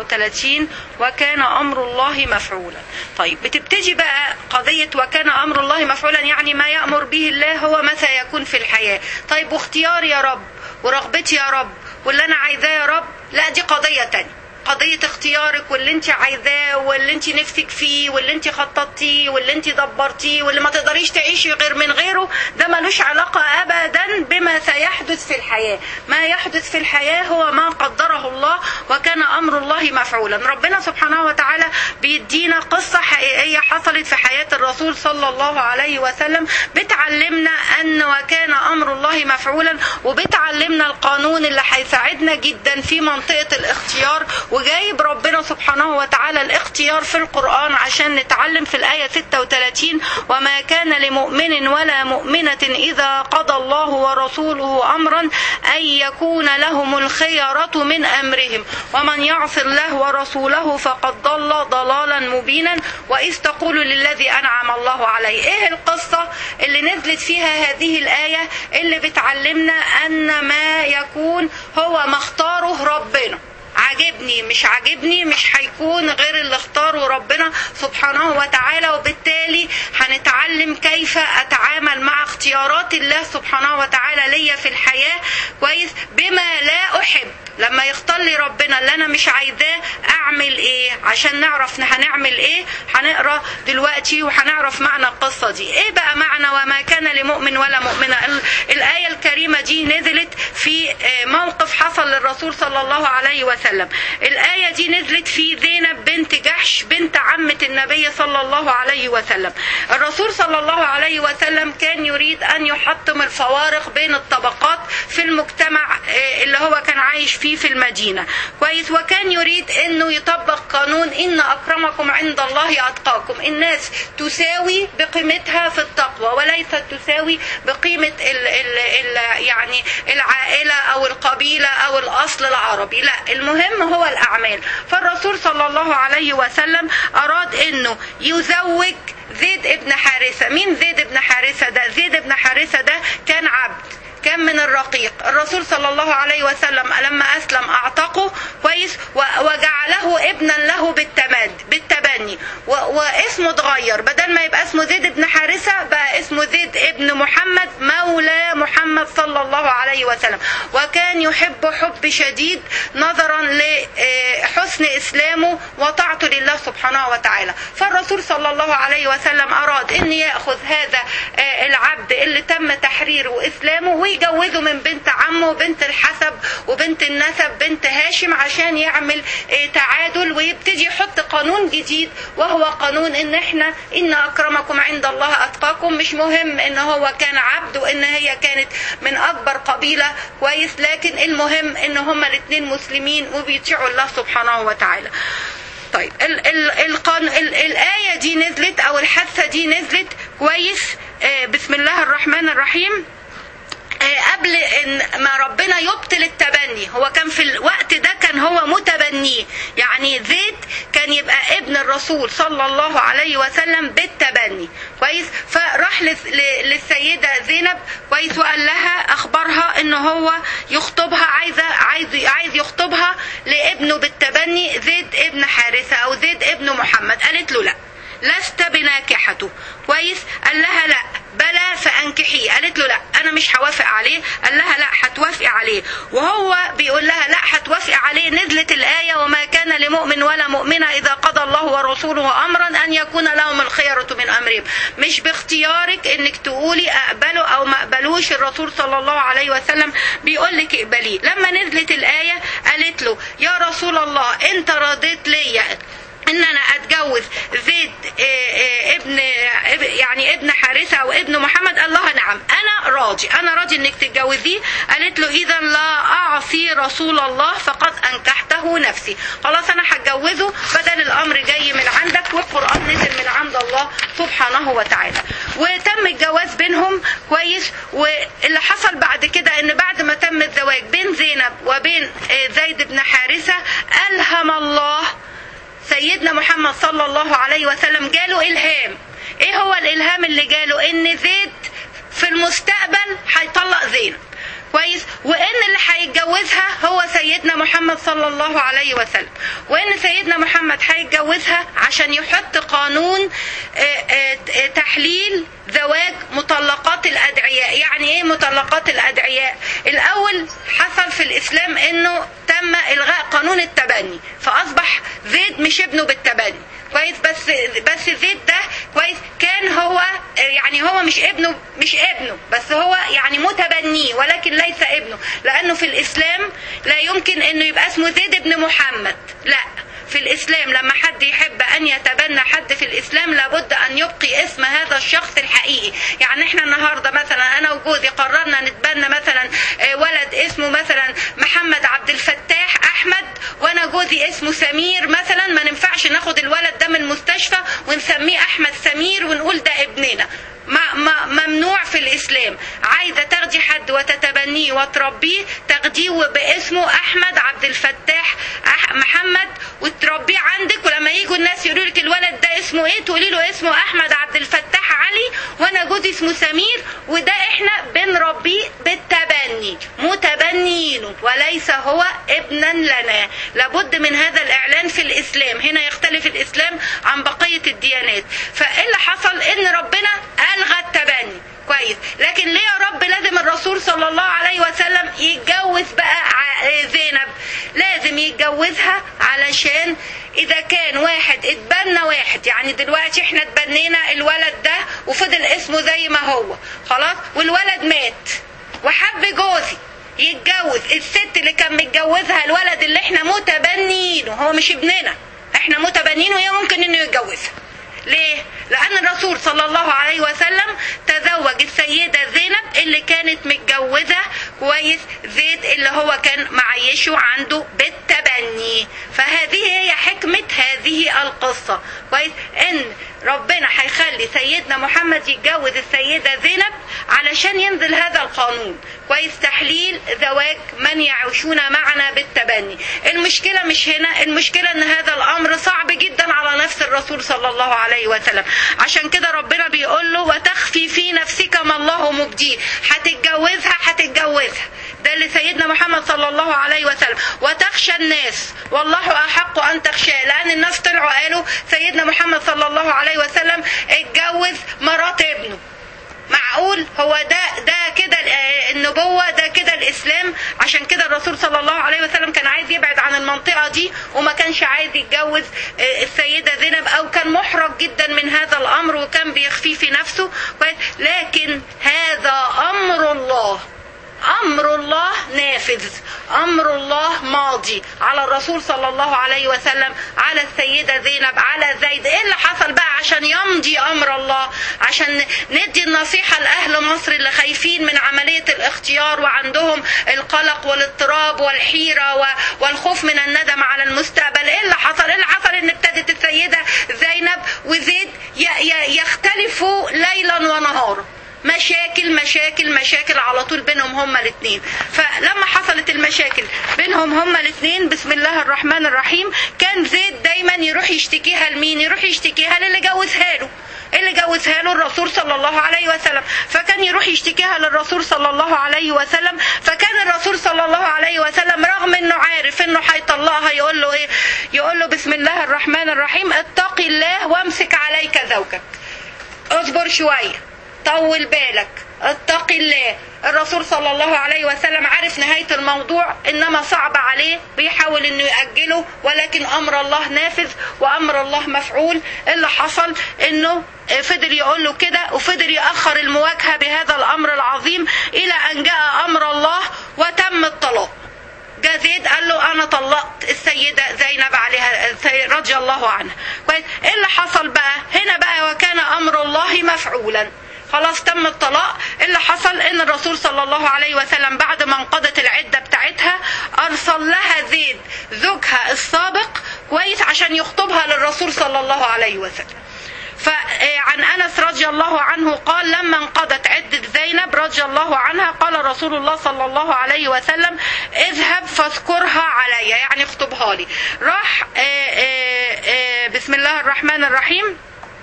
37 وكان أمر الله مفعولا طيب بتبتدي بقى قضية وكان أمر الله مفعولا يعني ما يأمر به الله هو ما سيكون في الحياة طيب واختياري يا رب ورغبتي يا رب واللي أنا عايزاه يا رب لا دي قضية تانية قضية اختيارك واللي انت عايزاه واللي انت نفسك فيه واللي انت خططتيه واللي انت دبرتيه واللي ما تقدريش تعيشي غير من غيره ده ملوش علاقة ابدا بما سيحدث في الحياة ما يحدث في الحياة هو ما قدره الله وكان امر الله مفعولا ربنا سبحانه وتعالى بيدينا قصة حقيقية حصلت في حياة الرسول صلى الله عليه وسلم بتعلمنا ان وكان امر الله مفعولا وبتعلمنا القانون اللي هيساعدنا جدا في منطقة الاختيار وجايب ربنا سبحانه وتعالى الاختيار في القرآن عشان نتعلم في الآية 36 وما كان لمؤمن ولا مؤمنة إذا قضى الله ورسوله أمرا أن يكون لهم الخيرة من أمرهم ومن يعص الله ورسوله فقد ضل ضلالا مبينا وإذ تقول للذي أنعم الله عليه إيه القصة اللي نزلت فيها هذه الآية اللي بتعلمنا أن ما يكون هو ما اختاره ربنا عاجبني مش عاجبني مش هيكون غير اللي اختاره ربنا سبحانه وتعالى وبالتالي هنتعلم كيف اتعامل مع اختيارات الله سبحانه وتعالى ليا في الحياة كويس بما لا احب لما يختار لي ربنا اللي انا مش عايزاه اعمل ايه عشان نعرف هنعمل ايه هنقرا دلوقتي وهنعرف معنى القصه دي ايه بقى معنى وما كان لمؤمن ولا مؤمنه الايه الكريمه دي نزلت في موقف حصل للرسول صلى الله عليه وسلم الايه دي نزلت في زينب بنت جحش بنت عمه النبي صلى الله عليه وسلم الرسول صلى الله عليه وسلم كان يريد ان يحطم الفوارق بين الطبقات في المجتمع اللي هو كان عايش فيه في المدينة كويس وكان يريد انه يطبق قانون ان اكرمكم عند الله اتقاكم الناس تساوي بقيمتها في التقوى وليست تساوي بقيمة ال ال ال يعني العائلة او القبيلة او الاصل العربي لا المهم هو الاعمال فالرسول صلى الله عليه وسلم اراد انه يزوج زيد ابن حارثة مين زيد ابن حارثة ده زيد ابن حارثة ده كان عبد كان من الرقيق الرسول صلى الله عليه وسلم لما أسلم أعتقه كويس وجعله ابنا له بالتمد بالتبني واسمه اتغير بدل ما يبقى اسمه زيد بن حارثة بقى اسمه زيد ابن محمد مولى محمد صلى الله عليه وسلم وكان يحب حب شديد نظرا لحسن إسلامه وطاعته لله سبحانه وتعالى فالرسول صلى الله عليه وسلم أراد أن يأخذ هذا العبد اللي تم تحريره وإسلامه ويجوزه من بنت عمه وبنت الحسب وبنت النسب بنت هاشم عشان يعمل تعادل ويبتدي يحط قانون جديد وهو قانون ان احنا ان اكرمكم عند الله اتقاكم مش مهم ان هو كان عبد وان هي كانت من اكبر قبيله كويس لكن المهم ان هما الاثنين مسلمين وبيطيعوا الله سبحانه وتعالى طيب ال ال القان ال الآية دي نزلت أو الحادثة دي نزلت كويس آه بسم الله الرحمن الرحيم قبل ان ما ربنا يبطل التبني هو كان في الوقت ده كان هو متبنيه يعني زيد كان يبقى ابن الرسول صلى الله عليه وسلم بالتبني كويس فراح للسيده زينب كويس وقال لها اخبرها ان هو يخطبها عايزه عايز عايز يخطبها لابنه بالتبني زيد ابن حارثه او زيد ابن محمد قالت له لا لست بناكحته كويس قال لها لا بلى فانكحيه قالت له لا انا مش هوافق عليه قال لها لا هتوافقي عليه وهو بيقول لها لا هتوافقي عليه نزلت الايه وما كان لمؤمن ولا مؤمنه اذا قضى الله ورسوله امرا ان يكون لهم الخيره من امرهم مش باختيارك انك تقولي اقبله او ما اقبلوش الرسول صلى الله عليه وسلم بيقول لك اقبليه لما نزلت الايه قالت له يا رسول الله انت رضيت ليا ان انا اتجوز زيد آه، آه، ابن اب- يعني ابن حارثه او ابن محمد قال لها نعم انا راضي انا راضي انك تتجوزيه قالت له اذا لا اعصي رسول الله فقد انكحته نفسي خلاص انا هتجوزه بدل الامر جاي من عندك والقران نزل من عند الله سبحانه وتعالى وتم الجواز بينهم كويس واللي حصل بعد كده ان بعد ما تم الزواج بين زينب وبين آه، زيد بن حارثه الهم الله سيدنا محمد صلى الله عليه وسلم جاله إلهام إيه هو الإلهام اللي جاله إن زيد في المستقبل هيطلق زينب كويس وان اللي هيتجوزها هو سيدنا محمد صلى الله عليه وسلم وان سيدنا محمد هيتجوزها عشان يحط قانون آه، آه، آه، تحليل زواج مطلقات الادعياء يعني ايه مطلقات الادعياء الاول حصل في الاسلام انه تم الغاء قانون التبني فاصبح زيد مش ابنه بالتبني كويس بس بس زيد ده كويس كان هو يعني هو مش ابنه مش ابنه بس هو يعني متبنيه ولكن ليس ابنه لانه في الاسلام لا يمكن انه يبقى اسمه زيد ابن محمد لا في الإسلام لما حد يحب أن يتبنى حد في الإسلام لابد أن يبقي اسم هذا الشخص الحقيقي يعني احنا النهاردة مثلا أنا وجوزي قررنا نتبنى مثلا آه، ولد اسمه مثلا محمد عبد الفتاح أحمد وأنا جوزي اسمه سمير مثلا ما ننفعش ناخد الولد ده من المستشفى ونسميه أحمد سمير ونقول ده ابننا ما ما ممنوع في الاسلام عايزه تاخدي حد وتتبنيه وتربيه تاخديه باسمه احمد عبد الفتاح أح محمد وتربيه عندك ولما يجوا الناس يقولوا لك الولد ده اسمه ايه تقولي له اسمه احمد عبد الفتاح علي وانا جوزي اسمه سمير وده احنا بنربيه بالتبني متبنيينه وليس هو ابنا لنا لابد من هذا الاعلان في الاسلام هنا يختلف الاسلام عن بقيه الديانات فايه اللي حصل ان ربنا الغى التبني كويس لكن ليه يا رب لازم الرسول صلى الله عليه وسلم يتجوز بقى ع- زينب لازم يتجوزها علشان اذا كان واحد اتبنى واحد يعني دلوقتي احنا اتبنينا الولد ده وفضل اسمه زي ما هو خلاص والولد مات وحب جوزي يتجوز الست اللي كان متجوزها الولد اللي احنا متبنيينه هو مش ابننا احنا متبنينه هي ممكن انه يتجوزها ليه؟ لأن الرسول صلى الله عليه وسلم تزوج السيدة زينب اللي كانت متجوزة كويس زيد اللي هو كان معيشه عنده بالتبني فهذه هي حكمة هذه القصة كويس إن ربنا هيخلي سيدنا محمد يتجوز السيدة زينب علشان ينزل هذا القانون كويس تحليل زواج من يعيشون معنا بالتبني المشكلة مش هنا المشكلة ان هذا الامر صعب جدا على نفس الرسول صلى الله عليه وسلم عشان كده ربنا بيقول له وتخفي في نفسك ما الله مبديه هتتجوزها هتتجوزها ده اللي سيدنا محمد صلى الله عليه وسلم وتخشى الناس والله احق ان تخشاه لان الناس طلعوا قالوا سيدنا محمد صلى الله عليه وسلم اتجوز مرات ابنه معقول هو ده ده كده آه، النبوة ده كده الإسلام عشان كده الرسول صلى الله عليه وسلم كان عايز يبعد عن المنطقة دي وما كانش عايز يتجوز آه، السيدة زينب أو كان محرج جدا من هذا الأمر وكان بيخفيه في نفسه كويس؟ لكن هذا أمر الله أمر الله نافذ أمر الله ماضي على الرسول صلى الله عليه وسلم على السيدة زينب على زيد إيه اللي حصل بقى عشان يمضي أمر الله عشان ندي النصيحة لأهل مصر اللي خايفين من عملية الاختيار وعندهم القلق والاضطراب والحيرة و- والخوف من الندم على المستقبل إيه اللي حصل إيه اللي حصل إن ابتدت السيدة زينب وزيد ي- ي- يختلفوا ليلا ونهارا مشاكل مشاكل مشاكل على طول بينهم هما الاثنين فلما حصلت المشاكل بينهم هما الاثنين بسم الله الرحمن الرحيم كان زيد دايما يروح يشتكيها لمين يروح يشتكيها للي جوزها له اللي جوزها له الرسول صلى الله عليه وسلم فكان يروح يشتكيها للرسول صلى الله عليه وسلم فكان الرسول صلى الله عليه وسلم رغم انه عارف انه هيطلقها يقول له ايه يقول له بسم الله الرحمن الرحيم اتق الله وامسك عليك زوجك اصبر شويه طول بالك اتق الله الرسول صلى الله عليه وسلم عارف نهاية الموضوع إنما صعب عليه بيحاول إنه يأجله ولكن أمر الله نافذ وأمر الله مفعول اللي حصل إنه فضل يقول له كده وفضل يأخر المواجهة بهذا الأمر العظيم إلى أن جاء أمر الله وتم الطلاق جه زيد قال له انا طلقت السيده زينب عليها رضي الله عنها كويس ايه اللي حصل بقى هنا بقى وكان امر الله مفعولا خلاص تم الطلاق اللي حصل ان الرسول صلى الله عليه وسلم بعد ما انقضت العده بتاعتها ارسل لها زيد زوجها السابق كويس عشان يخطبها للرسول صلى الله عليه وسلم فعن انس رضي الله عنه قال لما انقضت عده زينب رضي الله عنها قال رسول الله صلى الله عليه وسلم اذهب فاذكرها علي يعني اخطبها لي راح بسم الله الرحمن الرحيم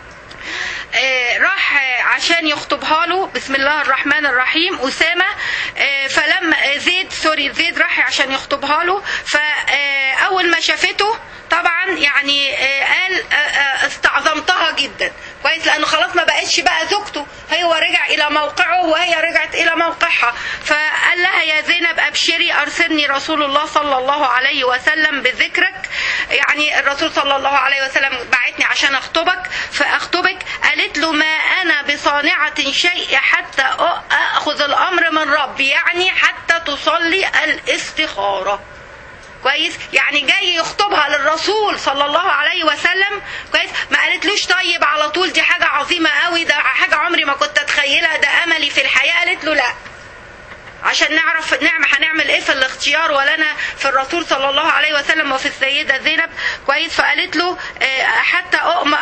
راح عشان يخطبها له بسم الله الرحمن الرحيم أسامة فلما زيد سوري زيد راح عشان يخطبها له فأول ما شافته طبعا يعني قال استعظمتها جدا كويس لانه خلاص ما بقتش بقى زوجته هو رجع الى موقعه وهي رجعت الى موقعها فقال لها يا زينب ابشري ارسلني رسول الله صلى الله عليه وسلم بذكرك يعني الرسول صلى الله عليه وسلم بعتني عشان اخطبك فاخطبك قالت له ما انا بصانعه شيء حتى اخذ الامر من ربي يعني حتى تصلي الاستخاره كويس يعني جاي يخطبها للرسول صلى الله عليه وسلم كويس ما قالتلوش طيب على طول دي حاجه عظيمه قوي ده حاجه عمري ما كنت اتخيلها ده املي في الحياه قالت له لا عشان نعرف نعمة هنعمل ايه في الاختيار ولنا في الرسول صلى الله عليه وسلم وفي السيدة زينب كويس فقالت له حتى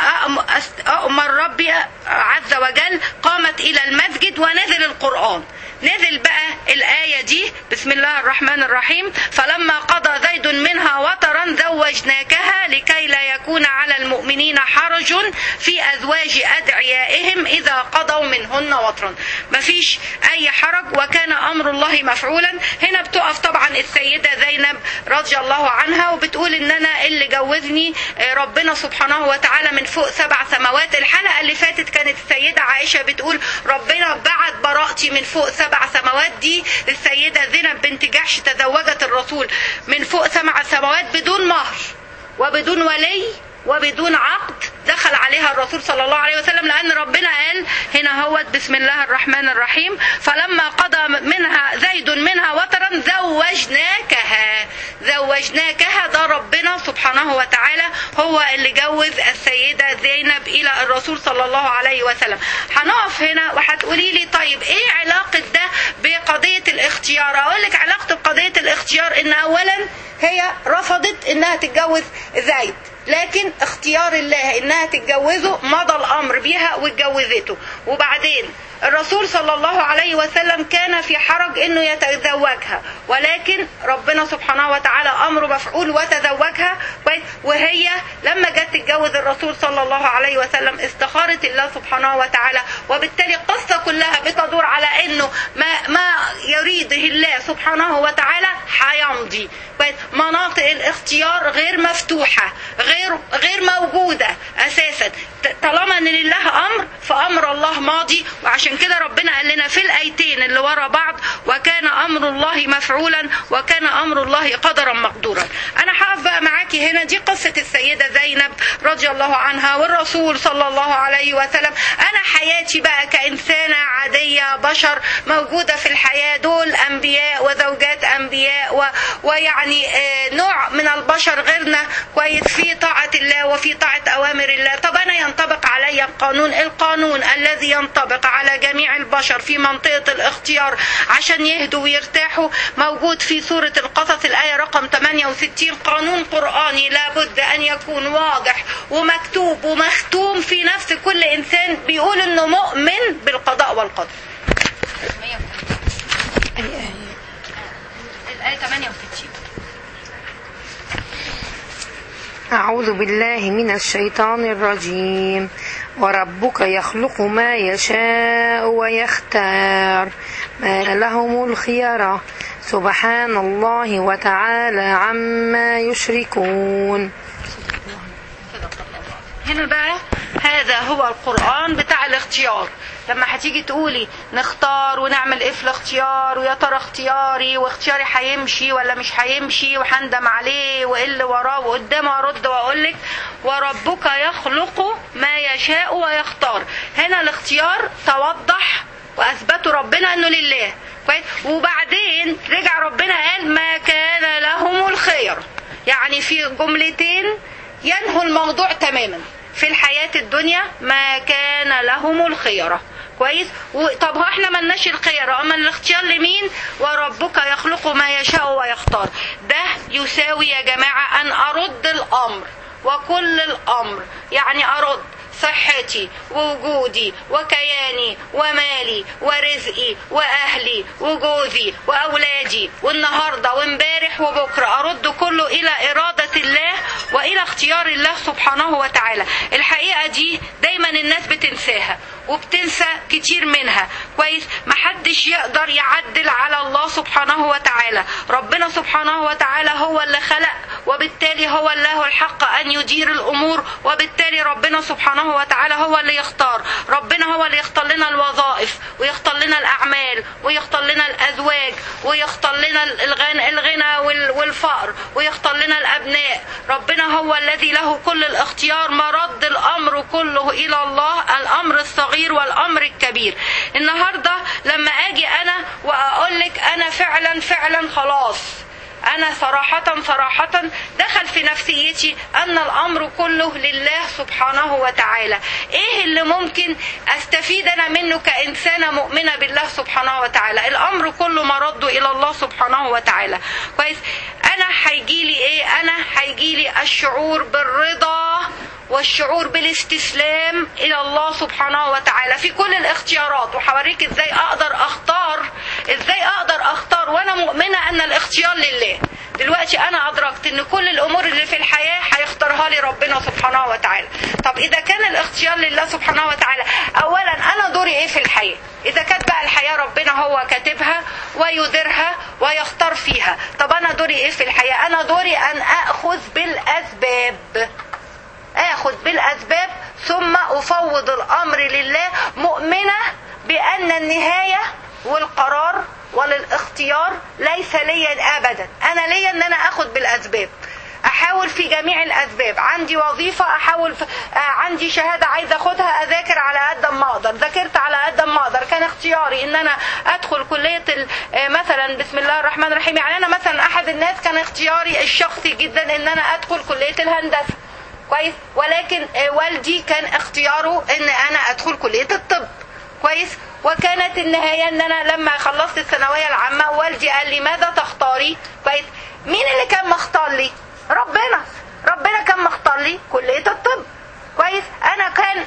أؤمر ربي عز وجل قامت إلى المسجد ونزل القرآن نزل بقى الآية دي بسم الله الرحمن الرحيم فلما قضى زيد منها وطرا زوجناكها لكي لا يكون على المؤمنين حرج في أزواج أدعيائهم إذا قضوا منهن وطرا مفيش أي حرج وكان أمر الله مفعولا هنا بتقف طبعا السيدة زينب رضي الله عنها وبتقول إن أنا اللي جوزني ربنا سبحانه وتعالى من فوق سبع سماوات الحلقة اللي فاتت كانت السيدة عائشة بتقول ربنا بعت براءتي من فوق سبع سماوات دي السيدة زينب بنت جحش تزوجت الرسول من فوق سبع سماوات بدون مهر وبدون ولي وبدون عقد دخل عليها الرسول صلى الله عليه وسلم لأن ربنا قال هنا هو بسم الله الرحمن الرحيم فلما قضى منها زيد منها وترا زوجناكها زوجناكها ده ربنا سبحانه وتعالى هو اللي جوز السيدة زينب إلى الرسول صلى الله عليه وسلم هنقف هنا وهتقولي لي طيب ايه علاقة ده بقضية الاختيار اقول لك علاقة بقضية الاختيار ان اولا هي رفضت انها تتجوز زيد لكن اختيار الله انها تتجوزه مضى الامر بيها واتجوزته وبعدين الرسول صلى الله عليه وسلم كان في حرج انه يتزوجها ولكن ربنا سبحانه وتعالى امره مفعول وتزوجها وهي لما جت تتجوز الرسول صلى الله عليه وسلم استخارت الله سبحانه وتعالى وبالتالي القصه كلها بتدور على انه ما ما يريده الله سبحانه وتعالى هيمضي مناطق الاختيار غير مفتوحه غير غير موجوده اساسا طالما ان لله امر فامر الله ماضي وعشان كده ربنا قال لنا في الايتين اللي ورا بعض وكان امر الله مفعولا وكان امر الله قدرا مقدورا انا هقف بقى معاكي هنا دي قصه السيده زينب رضي الله عنها والرسول صلى الله عليه وسلم انا حياتي بقى كانسانه عاديه بشر موجوده في الحياه دول انبياء وزوجات انبياء و... ويعني آه نوع من البشر غيرنا كويس في طاعه الله وفي طاعه اوامر الله طب انا ينطبق علي القانون القانون الذي ينطبق على جميع البشر في منطقة الاختيار عشان يهدوا ويرتاحوا موجود في سورة القصص الآية رقم 68 قانون قرآني لابد أن يكون واضح ومكتوب ومختوم في نفس كل إنسان بيقول إنه مؤمن بالقضاء والقدر الآية 68 أعوذ بالله من الشيطان الرجيم وربك يخلق ما يشاء ويختار ما لهم الخيرة سبحان الله وتعالى عما يشركون هنا بقى هذا هو القرآن بتاع الاختيار لما هتيجي تقولي نختار ونعمل ايه في الاختيار ويا ترى اختياري واختياري هيمشي ولا مش هيمشي وهندم عليه وايه اللي وراه وقدامه ارد واقول لك وربك يخلق ما يشاء ويختار هنا الاختيار توضح واثبتوا ربنا انه لله كويس وبعدين رجع ربنا قال ما كان لهم الخير يعني في جملتين ينهوا الموضوع تماما في الحياة الدنيا ما كان لهم الخيرة كويس و- طب هو احنا ملناش الخير اما الاختيار لمين وربك يخلق ما يشاء ويختار ده يساوي يا جماعة ان ارد الامر وكل الامر يعني ارد صحتي ووجودي وكياني ومالي ورزقي واهلي وجوزي واولادي والنهارده وامبارح وبكره ارد كله الى اراده الله والى اختيار الله سبحانه وتعالى الحقيقه دي دايما الناس بتنساها وبتنسى كتير منها كويس محدش يقدر يعدل على الله سبحانه وتعالى ربنا سبحانه وتعالى هو اللي خلق وبالتالي هو اللي له الحق ان يدير الامور وبالتالي ربنا سبحانه وتعالى هو اللي يختار ربنا هو اللي يختار لنا الوظائف ويختار لنا الاعمال ويختار لنا الازواج ويختار لنا الغنى, الغنى وال- والفقر ويختار لنا الابناء ربنا هو الذي له كل الاختيار مرد الامر كله الى الله الامر الصغير والامر الكبير النهارده لما اجي انا واقول لك انا فعلا فعلا خلاص انا صراحة صراحة دخل في نفسيتي ان الامر كله لله سبحانه وتعالى ايه اللي ممكن استفيد انا منه كانسانة مؤمنة بالله سبحانه وتعالى الامر كله مرده الى الله سبحانه وتعالى كويس انا هيجيلي ايه انا هيجيلي الشعور بالرضا والشعور بالاستسلام الى الله سبحانه وتعالى في كل الاختيارات وهوريك ازاي اقدر اختار ازاي اقدر اختار وانا مؤمنه ان الاختيار لله دلوقتي انا ادركت ان كل الامور اللي في الحياه هيختارها لي ربنا سبحانه وتعالى طب اذا كان الاختيار لله سبحانه وتعالى اولا انا دوري ايه في الحياه اذا كانت بقى الحياه ربنا هو كاتبها ويديرها ويختار فيها طب انا دوري ايه في الحياه انا دوري ان اخذ بالاسباب اخذ بالاسباب ثم افوض الامر لله مؤمنه بان النهايه والقرار وللاختيار ليس ليا ابدا انا ليا ان انا اخذ بالاسباب احاول في جميع الاسباب عندي وظيفه احاول في... آه عندي شهاده عايزه اخدها اذاكر على قد ما اقدر ذاكرت على قد ما اقدر كان اختياري ان انا ادخل كليه ال... آه مثلا بسم الله الرحمن الرحيم يعني انا مثلا احد الناس كان اختياري الشخصي جدا ان انا ادخل كليه الهندسه كويس ولكن آه والدي كان اختياره ان انا ادخل كليه الطب كويس وكانت النهايه ان انا لما خلصت الثانويه العامه والدي قال لي ماذا تختاري كويس مين اللي كان مختار لي ربنا ربنا كان مختار لي كليه الطب كويس انا كان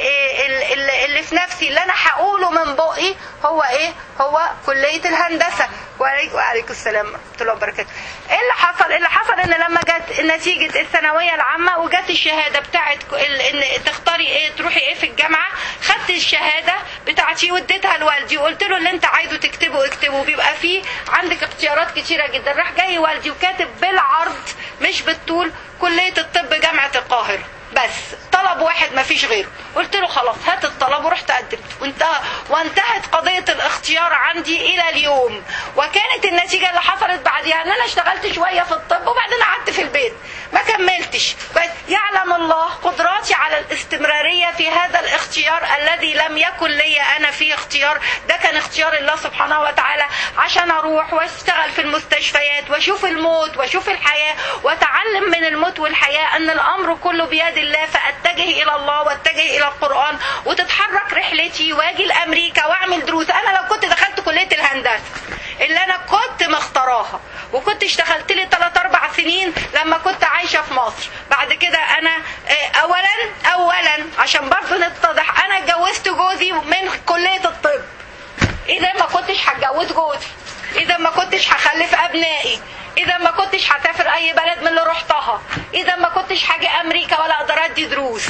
اللي في نفسي اللي انا هقوله من بقي هو ايه هو كليه الهندسه وعليكم السلام ورحمه الله وبركاته ايه اللي حصل اللي حصل ان لما جت نتيجه الثانويه العامه وجت الشهاده بتاعت ان تختاري ايه تروحي ايه في الجامعه خدت الشهاده بتاعتي واديتها لوالدي وقلت له اللي انت عايزه تكتبه اكتبه بيبقى فيه عندك اختيارات كتيره جدا راح جاي والدي وكاتب بالعرض مش بالطول كليه الطب جامعه القاهره بس طلب واحد ما فيش غيره قلت له خلاص هات الطلب ورحت قدمت وانتهى وانتهت قضية الاختيار عندي الى اليوم وكانت النتيجة اللي حصلت بعدها ان انا اشتغلت شوية في الطب وبعدين قعدت في البيت ما كملتش بس يعلم الله قدراتي على الاستمرارية في هذا الاختيار الذي لم يكن لي انا فيه اختيار ده كان اختيار الله سبحانه وتعالى عشان اروح واشتغل في المستشفيات واشوف الموت واشوف الحياة واتعلم من الموت والحياة ان الامر كله بيد الله فاتجه الى الله واتجه الى القرآن وتتحرك رحلتي واجي لامريكا واعمل دروس انا لو كنت دخلت كلية الهندسة اللي انا كنت مختاراها وكنت اشتغلت لي 3 4 سنين لما كنت عايشه في مصر بعد كده انا اولا اولا عشان برضه نتضح انا اتجوزت جوزي من كليه الطب اذا ما كنتش هتجوز جوزي اذا ما كنتش هخلف ابنائي اذا ما كنتش هسافر اي بلد من اللي رحتها اذا ما كنتش هاجي امريكا ولا اقدر ادي دروس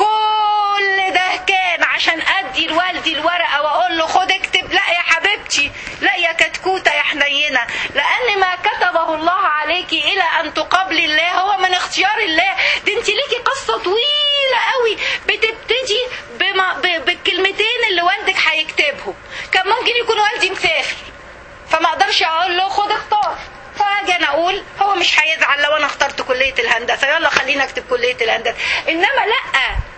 كل ده كان عشان ادي لوالدي الورقه واقول له خد اكتب لا يا حبيبتي لا يا كتكوته يا حنينه لان ما كتبه الله عليكي الى ان تقابلي الله هو من اختيار الله دي انت ليكي قصه طويله قوي بتبتدي بما بالكلمتين اللي والدك هيكتبهم كان ممكن يكون والدي مسافر فما اقدرش اقول له خد اختار فاجي انا اقول هو مش هيزعل لو انا اخترت كليه الهندسه يلا خلينا اكتب كليه الهندسه انما لا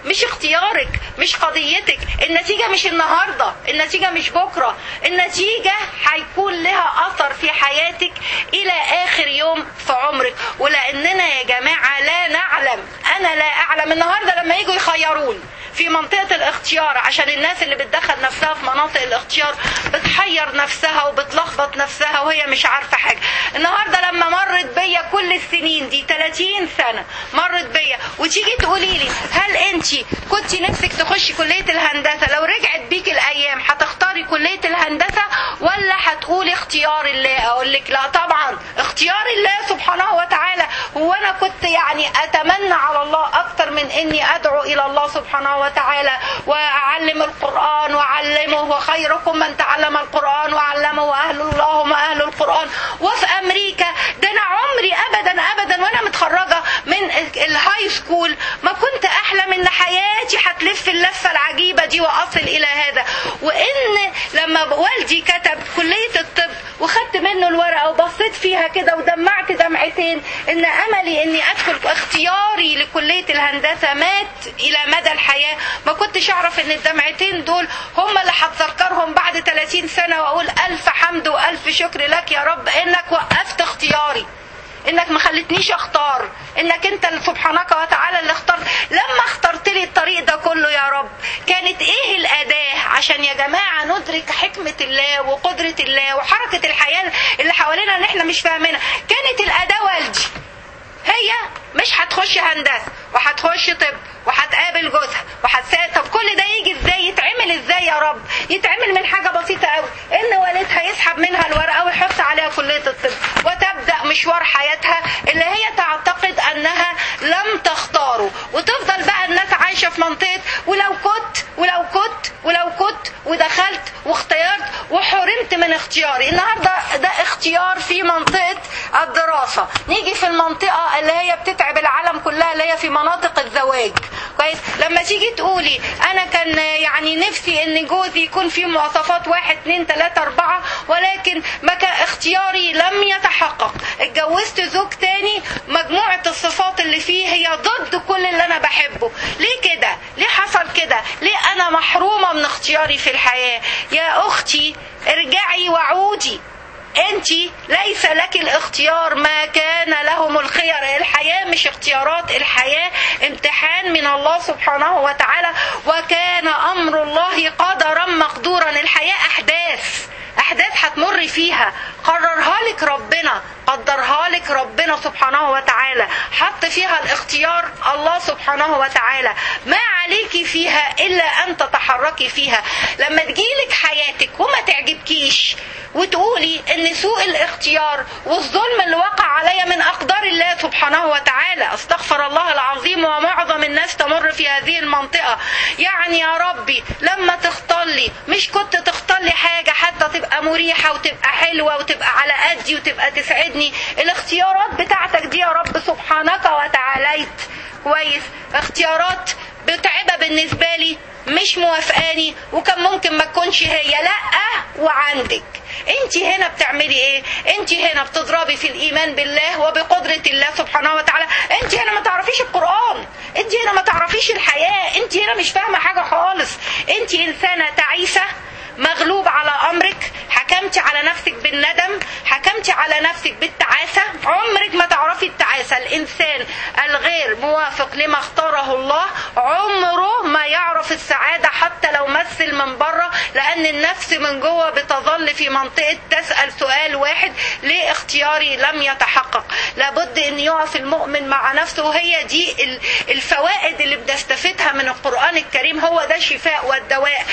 مش اختيارك مش قضيتك النتيجة مش النهاردة النتيجة مش بكرة النتيجة هيكون لها أثر في حياتك إلى آخر يوم في عمرك ولأننا يا جماعة لا نعلم أنا لا أعلم النهاردة لما يجوا يخيروني في منطقة الاختيار عشان الناس اللي بتدخل نفسها في مناطق الاختيار بتحير نفسها وبتلخبط نفسها وهي مش عارفة حاجة النهاردة لما مرت بيا كل السنين دي 30 سنة مرت بيا وتيجي تقولي لي هل انت كنت نفسك تخشي كلية الهندسة لو رجعت بيك الايام هتختاري كلية الهندسة ولا هتقولي اختيار الله اقول لك لا طبعا اختيار الله سبحانه وتعالى هو انا كنت يعني اتمنى على الله اكتر من اني ادعو الى الله سبحانه وتعالى واعلم القران واعلمه وخيركم من تعلم القران وعلمه واهل اللهم اهل القران وفي امريكا ده انا عمري ابدا ابدا وانا متخرجه من الهاي سكول ما كنت احلم ان حياتي هتلف اللفه العجيبه دي واصل الى هذا وان لما والدي كتب كليه الطب وخدت منه الورقه وبصيت فيها كده ودمعت دمعتين ان املي اني ادخل اختياري لكليه الهندسه مات الى مدى الحياه ما كنتش اعرف ان الدمعتين دول هم اللي هتذكرهم بعد 30 سنه واقول الف حمد والف شكر لك يا رب انك وقفت اختياري انك ما خلتنيش اختار انك انت سبحانك وتعالى اللي اخترت لما اخترت لي الطريق ده كله يا رب كانت ايه الاداه عشان يا جماعه ندرك حكمه الله وقدره الله وحركه الحياه اللي حوالينا اللي احنا مش فاهمينها كانت الاداه والدي هي مش هتخش هندسه وهتخش طب وهتقابل جوزها وهتسافر طب كل ده يجي ازاي يتعمل ازاي يا رب يتعمل من حاجه بسيطه قوي ان والدها يسحب منها الورقه ويحط عليها كليه الطب وتبدا مشوار حياتها اللي هي تعتقد انها لم تختاره وتفضل بقى الناس عايشه في منطقه ولو كنت ولو كنت ولو كنت ودخلت واختيرت وحرمت من اختياري النهارده ده اختيار في منطقه الدراسه نيجي في المنطقه اللي هي بتتعب العالم كلها اللي هي في مناطق الزواج كويس لما تيجي تقولي انا كان يعني نفسي ان جوزي يكون فيه مواصفات واحد اتنين تلاته اربعه ولكن ما كان اختياري لم يتحقق اتجوزت زوج تاني مجموعه الصفات اللي فيه هي ضد كل اللي انا بحبه ليه كده ليه حصل كده ليه انا محرومه من اختياري في الحياه يا اختي ارجعي وعودي انت ليس لك الاختيار ما كان لهم الخير الحياة مش اختيارات الحياة امتحان من الله سبحانه وتعالى وكان امر الله قدرا مقدورا الحياة احداث احداث هتمر فيها قررها لك ربنا قدرها لك ربنا سبحانه وتعالى حط فيها الاختيار الله سبحانه وتعالى ما عليك فيها الا ان تتحركي فيها لما تجيلك حياتك وما تعجبكيش وتقولي ان سوء الاختيار والظلم اللي وقع عليا من اقدار الله سبحانه وتعالى استغفر الله العظيم ومعظم الناس تمر في هذه المنطقه يعني يا ربي لما تختار لي مش كنت تختار لي حاجه حتى تبقى مريحه وتبقى حلوه وتبقى على قدي وتبقى تسعدني الاختيارات بتاعتك دي يا رب سبحانك وتعاليت كويس اختيارات متعبه بالنسبه لي مش موافقاني وكان ممكن ما تكونش هي لا وعندك انت هنا بتعملي ايه انت هنا بتضربي في الايمان بالله وبقدرة الله سبحانه وتعالى انت هنا ما تعرفيش القرآن انت هنا ما تعرفيش الحياة انت هنا مش فاهمة حاجة خالص انت انسانة تعيسة مغلوب على امرك حكمتي على نفسك بالندم حكمتي على نفسك بالتعاسة عمرك ما تعرفي التعاسة الانسان الغير موافق لما اختاره الله عمره ما يعرف السعادة حتى لو مثل من بره لان النفس من جوه بتظل في منطقة تسأل سؤال واحد ليه اختياري لم يتحقق لابد ان يقف المؤمن مع نفسه وهي دي الفوائد اللي بنستفيدها من القرآن الكريم هو ده الشفاء والدواء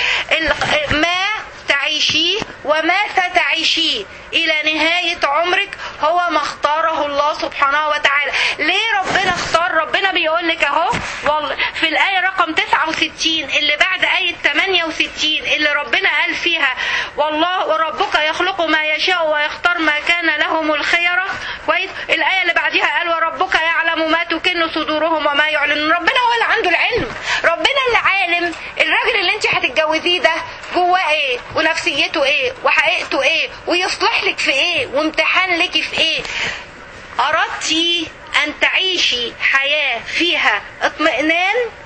ما تعيشيه وما ستعيشيه إلى نهاية عمرك هو ما اختاره الله سبحانه وتعالى ليه ربنا اختار ربنا بيقول لك اهو والله في الآية رقم 69 اللي بعد آية 68 اللي ربنا قال فيها والله وربك يخلق ما يشاء ويختار ما كان لهم الخيرة كويس الآية اللي بعديها قال وربك يعلم ما تكن صدورهم وما يعلنون ربنا هو اللي عنده العلم ربنا اللي عالم الراجل اللي انت هتتجوزيه ده جواه ايه ونفسيته ايه وحقيقته ايه ويصلح لك في ايه وامتحان لك في ايه اردتي ان تعيشي حياة فيها اطمئنان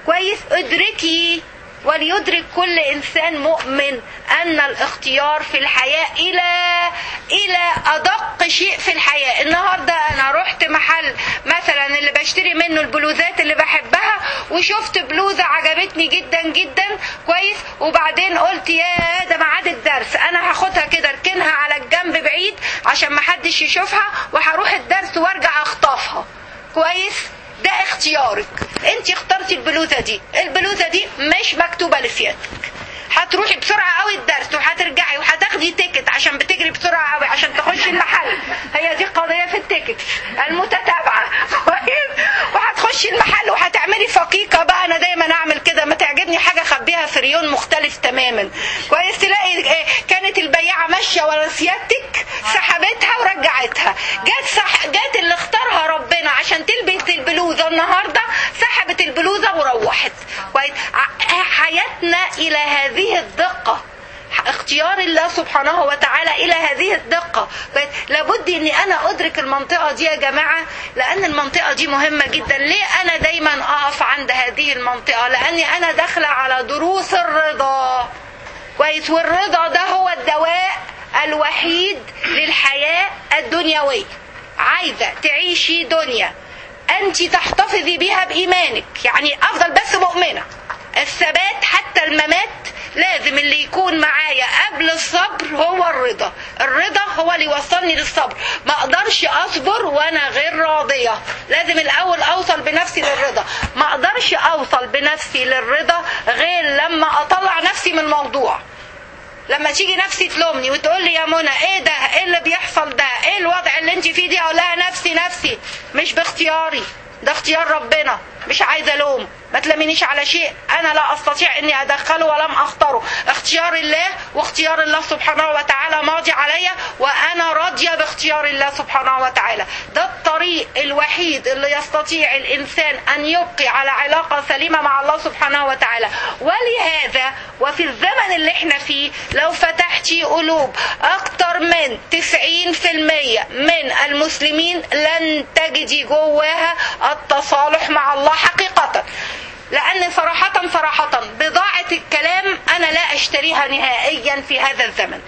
كويس ادركي وليدرك كل انسان مؤمن ان الاختيار في الحياه الى الى ادق شيء في الحياه النهارده انا رحت محل مثلا اللي بشتري منه البلوزات اللي بحبها وشفت بلوزه عجبتني جدا جدا كويس وبعدين قلت يا ده ميعاد الدرس انا هاخدها كده اركنها على الجنب بعيد عشان محدش يشوفها وهروح الدرس وارجع اخطفها كويس ده اختيارك انت اخترتي البلوزه دي البلوزه دي مش مكتوبه لسيادتك هتروحي بسرعه قوي الدرس وهترجعي وهتاخدي تيكت عشان بتجري بسرعه قوي عشان تخشي المحل هي دي قضيه في التيكت المتتابعه كويس وهتخشي المحل وهتعملي فقيقه بقى انا دايما اعمل كده ما تعجبني حاجه اخبيها في ريون مختلف تماما كويس تلاقي إيه، كانت البياعه ماشيه ورا سيادتك سحبتها ورجعتها جت صح جت اللي اختارها ربنا عشان تلبس البلوزه النهارده سحبت البلوزه وروحت كويس ع- حياتنا الى هذه الدقه اختيار الله سبحانه وتعالى الى هذه الدقه كويس؟ لابد اني انا ادرك المنطقه دي يا جماعه لان المنطقه دي مهمه جدا ليه انا دايما اقف عند هذه المنطقه لاني انا داخله على دروس الرضا كويس والرضا ده هو الدواء الوحيد للحياه الدنيويه عايزه تعيشي دنيا انت تحتفظي بها بايمانك يعني افضل بس مؤمنه الثبات حتى الممات لازم اللي يكون معايا قبل الصبر هو الرضا الرضا هو اللي يوصلني للصبر ما اقدرش اصبر وانا غير راضيه لازم الاول اوصل بنفسي للرضا ما اقدرش اوصل بنفسي للرضا غير لما اطلع نفسي من الموضوع لما تيجي نفسي تلومني وتقول لي يا منى ايه ده ايه اللي بيحصل ده ايه الوضع اللي انت فيه دي اقول لها نفسي نفسي مش باختياري ده اختيار ربنا مش عايزه الوم ما تلمنيش على شيء انا لا استطيع اني ادخله ولم اختاره اختيار الله واختيار الله سبحانه وتعالى ماضي عليا وانا راضيه باختيار الله سبحانه وتعالى ده الطريق الوحيد اللي يستطيع الانسان ان يبقي على علاقه سليمه مع الله سبحانه وتعالى ولهذا وفي الزمن اللي احنا فيه لو فتحتي قلوب اكتر من 90% من المسلمين لن تجدي جواها التصالح مع الله حقيقه لان صراحة صراحة بضاعة الكلام انا لا اشتريها نهائيا في هذا الزمن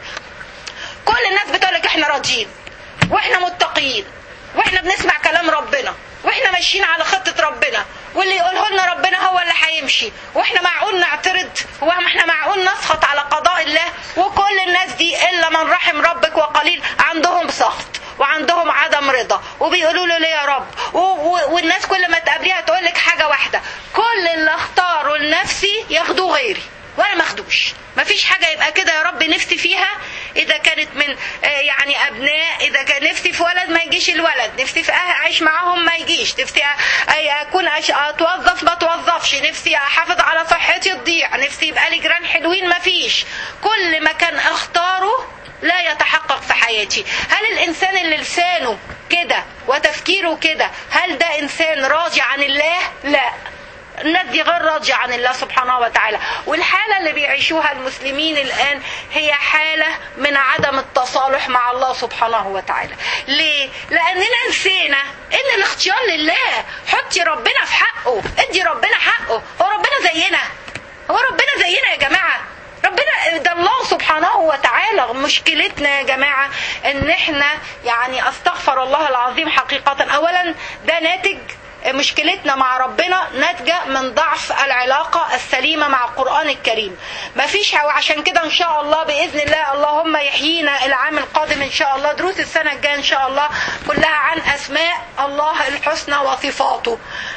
كل الناس بتقولك احنا راضيين واحنا متقيين واحنا بنسمع كلام ربنا واحنا ماشيين على خطة ربنا واللي يقوله لنا ربنا هو اللي هيمشي واحنا معقول نعترض هو احنا معقول نسخط على قضاء الله وكل الناس دي الا من رحم ربك وقليل عندهم سخط وعندهم عدم رضا وبيقولوا له ليه يا رب و- و- والناس كل ما تقابليها تقول لك حاجه واحده كل اللي اختاروا لنفسي ياخدوه غيري وانا ما اخدوش مفيش حاجه يبقى كده يا رب نفسي فيها اذا كانت من آه، يعني ابناء اذا كان نفسي في ولد ما يجيش الولد نفسي في أه- اعيش معاهم ما يجيش نفسي أ- اكون أش- اتوظف ما اتوظفش نفسي احافظ على صحتي تضيع نفسي يبقى لي جيران حلوين ما فيش كل ما كان اختاره لا يتحقق في حياتي هل الانسان اللي لسانه كده وتفكيره كده هل ده انسان راضي عن الله لا الناس دي غير راضية عن الله سبحانه وتعالى والحالة اللي بيعيشوها المسلمين الآن هي حالة من عدم التصالح مع الله سبحانه وتعالى ليه؟ لأننا نسينا إن الاختيار لله حطي ربنا في حقه ادي ربنا حقه هو ربنا زينا هو ربنا زينا يا جماعة ربنا ده الله سبحانه وتعالى مشكلتنا يا جماعة ان احنا يعني استغفر الله العظيم حقيقة اولا ده ناتج مشكلتنا مع ربنا ناتجة من ضعف العلاقة السليمة مع القرآن الكريم مفيش وعشان كده ان شاء الله بإذن الله اللهم يحيينا العام القادم ان شاء الله دروس السنة الجاية ان شاء الله كلها عن اسماء الله الحسنى وصفاته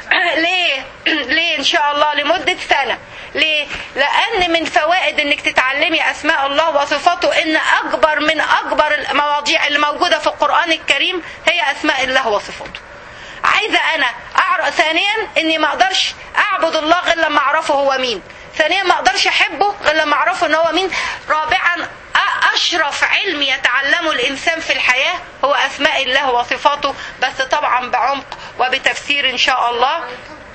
ليه ليه ان شاء الله لمدة سنة ليه؟ لأن من فوائد إنك تتعلمي أسماء الله وصفاته إن أكبر من أكبر المواضيع اللي موجودة في القرآن الكريم هي أسماء الله وصفاته. عايزة أنا أعرف ثانيا إني ما أقدرش أعبد الله غير لما أعرفه هو مين. ثانيا ما أقدرش أحبه غير لما أعرفه إن هو مين. رابعا أشرف علم يتعلمه الإنسان في الحياة هو أسماء الله وصفاته بس طبعا بعمق وبتفسير إن شاء الله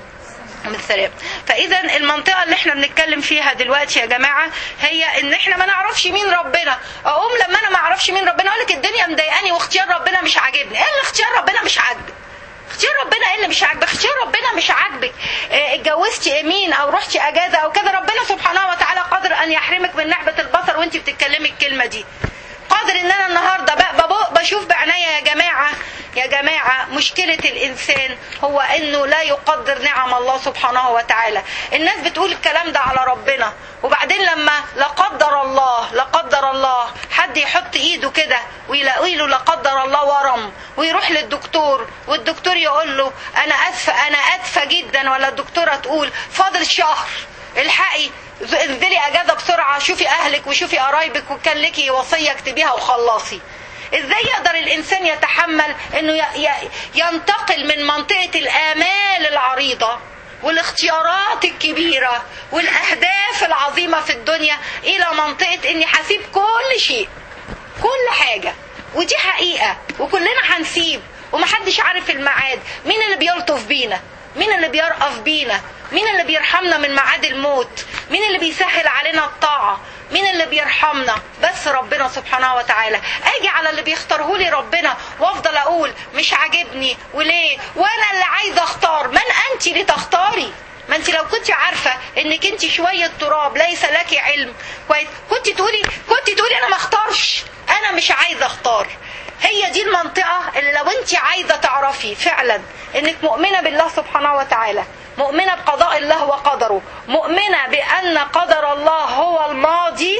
بالسلام فاذا المنطقه اللي احنا بنتكلم فيها دلوقتي يا جماعه هي ان احنا ما نعرفش مين ربنا اقوم لما انا ما اعرفش مين ربنا اقول لك الدنيا مضايقاني واختيار ربنا مش عاجبني ايه اللي اختيار ربنا مش عاجبك اختيار ربنا ايه اللي مش عاجبك اختيار ربنا مش عاجبك اه، اتجوزتي مين او رحتي اجازه او كده ربنا سبحانه وتعالى قادر ان يحرمك من نعمه البصر وانت بتتكلمي الكلمه دي قادر ان انا النهارده بقى ببو- بشوف بعناية يا جماعه يا جماعه مشكله الانسان هو انه لا يقدر نعم الله سبحانه وتعالى الناس بتقول الكلام ده على ربنا وبعدين لما لا قدر الله لا قدر الله حد يحط ايده كده ويلاقي له لا قدر الله ورم ويروح للدكتور والدكتور يقول له انا اسفه انا اسفه جدا ولا الدكتوره تقول فاضل شهر الحقي انزلي اجازه بسرعه شوفي اهلك وشوفي قرايبك وكان لك وصيه اكتبيها وخلصي ازاي يقدر الانسان يتحمل انه ي- ي- ينتقل من منطقه الامال العريضه والاختيارات الكبيره والاهداف العظيمه في الدنيا الى منطقه اني هسيب كل شيء كل حاجة ودي حقيقة وكلنا هنسيب ومحدش عارف الميعاد مين اللي بيلطف بينا مين اللي بيرأف بينا مين اللي بيرحمنا من ميعاد الموت مين اللي بيسهل علينا الطاعة مين اللي بيرحمنا بس ربنا سبحانه وتعالى اجي على اللي بيختاره لي ربنا وافضل اقول مش عاجبني وليه وانا اللي عايزه اختار من انت لتختاري ما انت لو كنت عارفه انك انت شويه تراب ليس لك علم كويس كنت تقولي كنت تقولي انا ما اختارش انا مش عايزه اختار هي دي المنطقه اللي لو انت عايزه تعرفي فعلا انك مؤمنه بالله سبحانه وتعالى مؤمنة بقضاء الله وقدره مؤمنة بأن قدر الله هو الماضي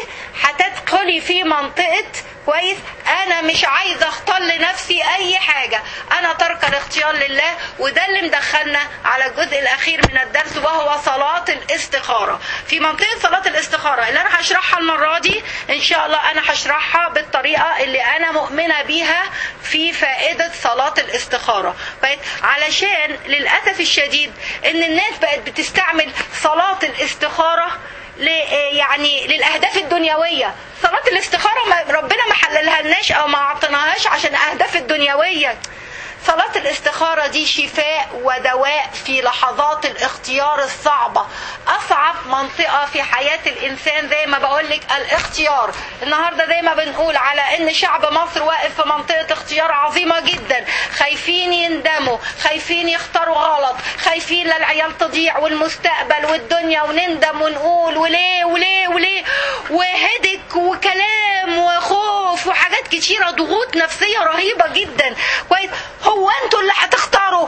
هتدخلي في منطقة كويس أنا مش عايزة أختار لنفسي أي حاجة أنا ترك الاختيار لله وده اللي مدخلنا على الجزء الأخير من الدرس وهو صلاة الاستخارة في منطقة صلاة الاستخارة اللي أنا هشرحها المرة دي إن شاء الله أنا هشرحها بالطريقة اللي أنا مؤمنة بيها في فائدة صلاة الاستخارة بقت علشان للأسف الشديد إن الناس بقت بتستعمل صلاة الاستخارة ل- يعني للاهداف الدنيويه صلاه الاستخاره ما ربنا ما حللها لناش او ما اعطيناهاش عشان اهداف الدنيويه صلاة الاستخارة دي شفاء ودواء في لحظات الاختيار الصعبة أصعب منطقة في حياة الإنسان زي ما بقولك الاختيار النهاردة زي ما بنقول على إن شعب مصر واقف في منطقة اختيار عظيمة جدا خايفين يندموا خايفين يختاروا غلط خايفين للعيال تضيع والمستقبل والدنيا ونندم ونقول وليه وليه وليه وهدك وكلام وخوف وحاجات كتيرة ضغوط نفسية رهيبة جدا كويس هو انتوا اللي هتختاروا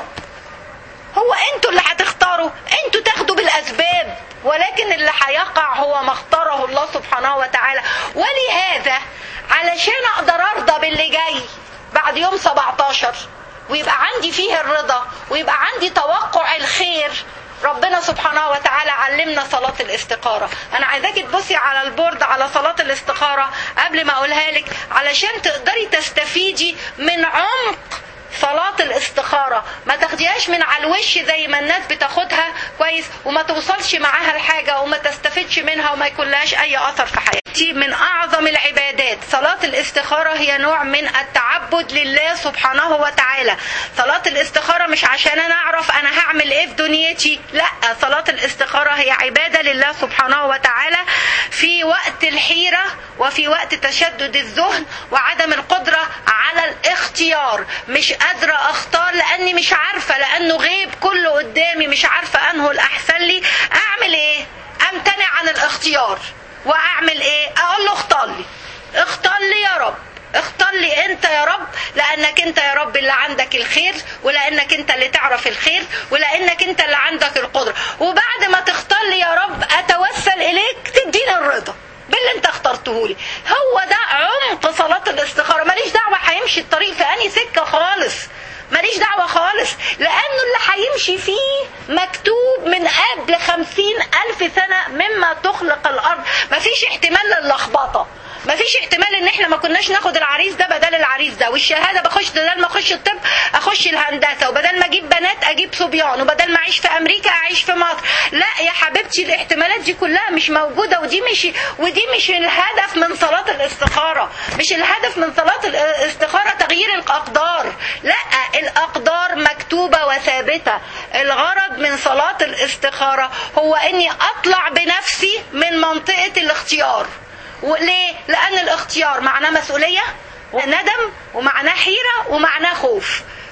هو انتوا اللي هتختاروا انتوا تاخدوا بالاسباب ولكن اللي هيقع هو ما اختاره الله سبحانه وتعالى ولهذا علشان اقدر ارضى باللي جاي بعد يوم 17 ويبقى عندي فيه الرضا ويبقى عندي توقع الخير ربنا سبحانه وتعالى علمنا صلاة الاستخارة أنا عايزاكي تبصي على البورد على صلاة الاستخارة قبل ما أقولها لك علشان تقدري تستفيدي من عمق صلاة الاستخارة ما تاخديهاش من على الوش زي ما الناس بتاخدها كويس وما توصلش معاها الحاجة وما تستفدش منها وما يكون لهاش أي أثر في حياتي من أعظم العبادات صلاة الاستخارة هي نوع من التعبد لله سبحانه وتعالى صلاة الاستخارة مش عشان أنا أعرف أنا هعمل إيه في دنيتي لا صلاة الاستخارة هي عبادة لله سبحانه وتعالى في وقت الحيرة وفي وقت تشدد الذهن وعدم القدرة على الاختيار مش قادرة اختار لاني مش عارفة لانه غيب كله قدامي مش عارفة انه الاحسن لي اعمل ايه امتنع عن الاختيار واعمل ايه اقول له اختار لي اختار لي يا رب اختار لي انت يا رب لانك انت يا رب اللي عندك الخير ولانك انت اللي تعرف الخير ولانك انت اللي عندك القدرة وبعد ما تختار لي يا رب اتوسل اليك تديني الرضا باللي انت اخترته لي هو ده عمق صلاة الاستخارة ماليش دعوة هيمشي الطريق في اني سكة خالص ماليش دعوة خالص لأنه اللي هيمشي فيه مكتوب من قبل خمسين ألف سنة مما تخلق الأرض مفيش احتمال للخبطة مفيش احتمال ان احنا ما كناش ناخد العريس ده بدل العريس ده والشهاده بخش بدل ما اخش الطب اخش الهندسه وبدل ما اجيب بنات اجيب صبيان وبدل ما اعيش في امريكا اعيش في مصر لا يا حبيبتي الاحتمالات دي كلها مش موجوده ودي مش ودي مش الهدف من صلاه الاستخاره مش الهدف من صلاه الاستخاره تغيير الاقدار لا الاقدار مكتوبه وثابته الغرض من صلاه الاستخاره هو اني اطلع بنفسي من منطقه الاختيار وليه؟ لأن الاختيار معناه مسؤولية وندم ومعناه حيرة ومعناه خوف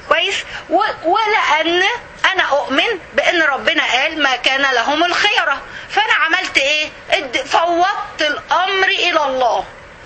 كويس و- ولان انا اؤمن بان ربنا قال ما كان لهم الخيره فانا عملت ايه اد- فوضت الامر الى الله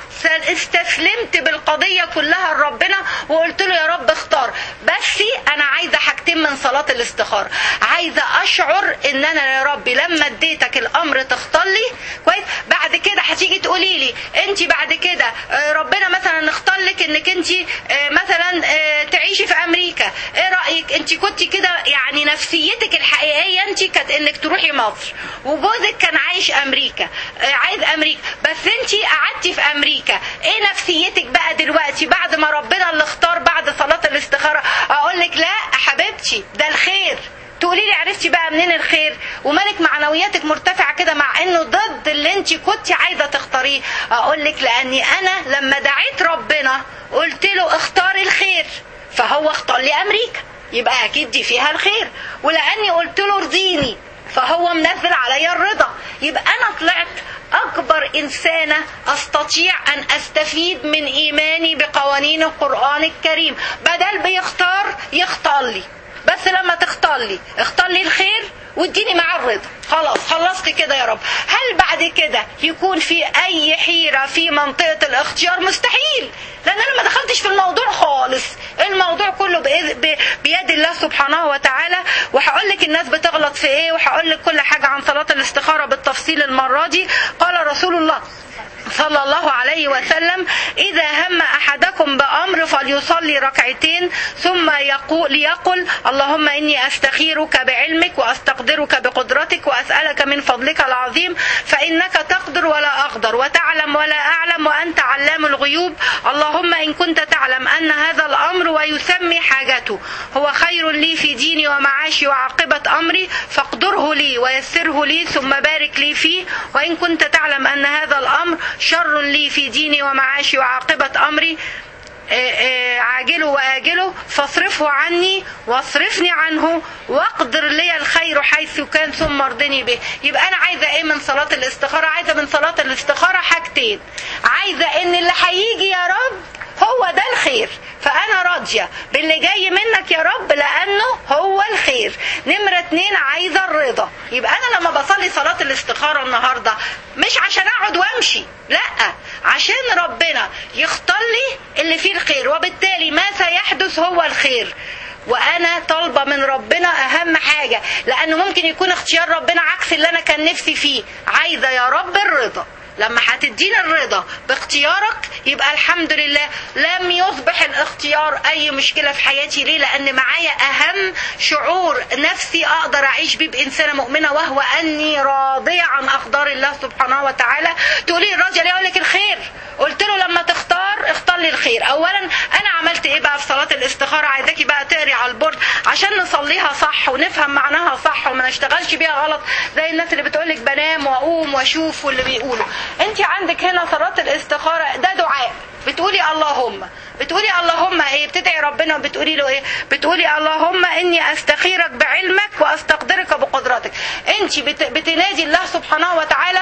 استسلمت بالقضية كلها لربنا وقلت له يا رب اختار بس انا عايزة حاجتين من صلاة الاستخارة عايزة اشعر ان انا يا ربي لما اديتك الامر تختار لي كويس بعد كده هتيجي تقولي لي انت بعد كده آه، ربنا مثلا اختار لك انك انت آه، مثلا آه، تعيشي في امريكا ايه رايك انت كنت كده يعني نفسيتك الحقيقيه انت كانت انك تروحي مصر وجوزك كان عايش امريكا آه، عايز امريكا بس انت قعدتي في امريكا ايه نفسيتك بقى دلوقتي بعد ما ربنا اللي اختار بعد صلاه الاستخاره اقول لك لا حبيبتي ده الخير تقولي لي عرفتي بقى منين الخير ومالك معنوياتك مرتفعه كده مع انه ضد اللي انت كنت عايزه تختاريه اقول لك لاني انا لما دعيت ربنا قلت له اختاري الخير فهو اختار لي امريكا يبقى اكيد دي فيها الخير ولاني قلت له ارضيني فهو منزل عليا الرضا يبقى انا طلعت اكبر انسانه استطيع ان استفيد من ايماني بقوانين القران الكريم بدل بيختار يختار لي بس لما تختار لي اختار لي الخير واديني مع الرضا خلاص خلصت كده يا رب هل بعد كده يكون في اي حيره في منطقه الاختيار مستحيل لان انا ما دخلتش في الموضوع خالص الموضوع كله بإذ- ب- بيد الله سبحانه وتعالى وهقول لك الناس بتغلط في ايه وهقول لك كل حاجه عن صلاه الاستخاره بالتفصيل المره دي قال رسول الله صلى الله عليه وسلم إذا هم أحدكم بأمر فليصلي ركعتين ثم يقول ليقل اللهم إني أستخيرك بعلمك وأستقدرك بقدرتك وأسألك من فضلك العظيم فإنك تقدر ولا أقدر وتعلم ولا أعلم وأنت علام الغيوب اللهم إن كنت تعلم أن هذا الأمر ويسمي حاجته هو خير لي في ديني ومعاشي وعاقبة أمري فاقدره لي ويسره لي ثم بارك لي فيه وإن كنت تعلم أن هذا الأمر شر لي في ديني ومعاشي وعاقبة أمري آه، آه، عاجله وآجله فاصرفه عني واصرفني عنه واقدر لي الخير حيث كان ثم ارضني به يبقى أنا عايزة إيه من صلاة الاستخارة عايزة من صلاة الاستخارة حاجتين عايزة إن اللي هيجي يا رب هو ده الخير فأنا راضية باللي جاي منك يا رب لأنه هو الخير نمرة اتنين عايزة الرضا يبقى أنا لما بصلي صلاة الاستخارة النهاردة مش عشان أقعد وأمشي لا عشان ربنا يختار لي اللي فيه الخير وبالتالي ما سيحدث هو الخير وانا طالبه من ربنا اهم حاجه لانه ممكن يكون اختيار ربنا عكس اللي انا كان نفسي فيه عايزه يا رب الرضا لما هتديني الرضا باختيارك يبقى الحمد لله لم يصبح الاختيار اي مشكله في حياتي ليه لان معايا اهم شعور نفسي اقدر اعيش بيه بانسانه مؤمنه وهو اني راضيه عن اقدار الله سبحانه وتعالى تقولي الراجل ليه اقول لك الخير قلت له لما تختار اختار لي الخير اولا انا عملت ايه بقى في صلاه الاستخاره عايزاكي بقى تقري على البورد عشان نصليها صح ونفهم معناها صح وما نشتغلش بيها غلط زي الناس اللي بتقولك بنام واقوم واشوف واللي بيقولوا انت عندك هنا صلاه الاستخاره ده دعاء بتقولي اللهم بتقولي اللهم ايه بتدعي ربنا وبتقولي له ايه بتقولي اللهم اني استخيرك بعلمك واستقدرك بقدرتك انت بت- بتنادي الله سبحانه وتعالى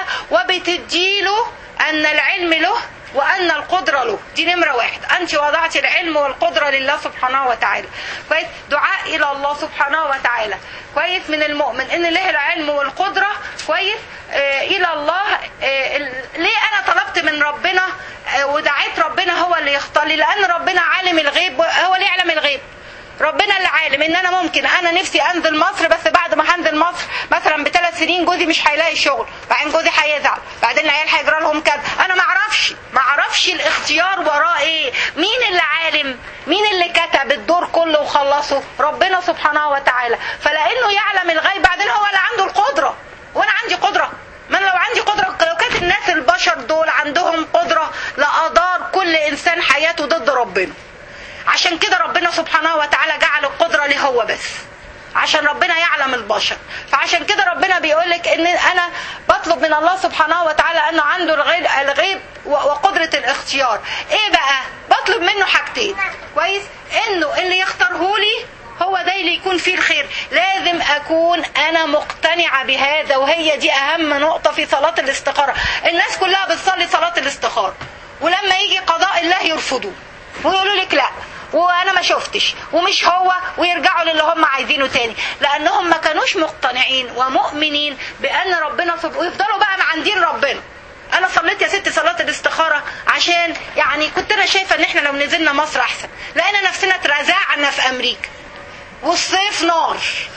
وبتديله ان العلم له وأن القدرة له دي نمرة واحد أنت وضعت العلم والقدرة لله سبحانه وتعالى كويس دعاء إلى الله سبحانه وتعالى كويس من المؤمن إن له العلم والقدرة كويس آه إلى الله آه ال- ليه أنا طلبت من ربنا آه ودعيت ربنا هو اللي يختار لي لأن ربنا عالم الغيب هو اللي يعلم الغيب ربنا اللي عالم ان انا ممكن انا نفسي انزل مصر بس بعد ما هنزل مصر مثلا بثلاث سنين جوزي مش هيلاقي شغل بعدين جوزي هيزعل بعدين العيال هيجرى لهم كذا انا ما اعرفش ما اعرفش الاختيار وراه ايه مين اللي عالم مين اللي كتب الدور كله وخلصه ربنا سبحانه وتعالى فلانه يعلم الغيب بعدين هو اللي عنده القدره وانا عندي قدره ما انا لو عندي قدره لو كانت الناس البشر دول عندهم قدره لادار كل انسان حياته ضد ربنا عشان كده ربنا سبحانه وتعالى جعل القدرة ليه هو بس عشان ربنا يعلم البشر فعشان كده ربنا بيقولك ان انا بطلب من الله سبحانه وتعالى انه عنده الغيب, الغيب و- وقدرة الاختيار ايه بقى بطلب منه حاجتين كويس انه اللي يختاره لي هو ده اللي يكون فيه الخير لازم اكون انا مقتنعة بهذا وهي دي اهم نقطة في صلاة الاستخارة الناس كلها بتصلي صلاة الاستخارة ولما يجي قضاء الله يرفضوه ويقولوا لك لا وانا ما شفتش ومش هو ويرجعوا للي هم عايزينه تاني لانهم ما كانوش مقتنعين ومؤمنين بان ربنا سب... ويفضلوا بقى معاندين ربنا انا صليت يا ستي صلاه الاستخاره عشان يعني كنت انا شايفه ان احنا لو نزلنا مصر احسن لقينا نفسنا اترزعنا في امريكا والصيف نار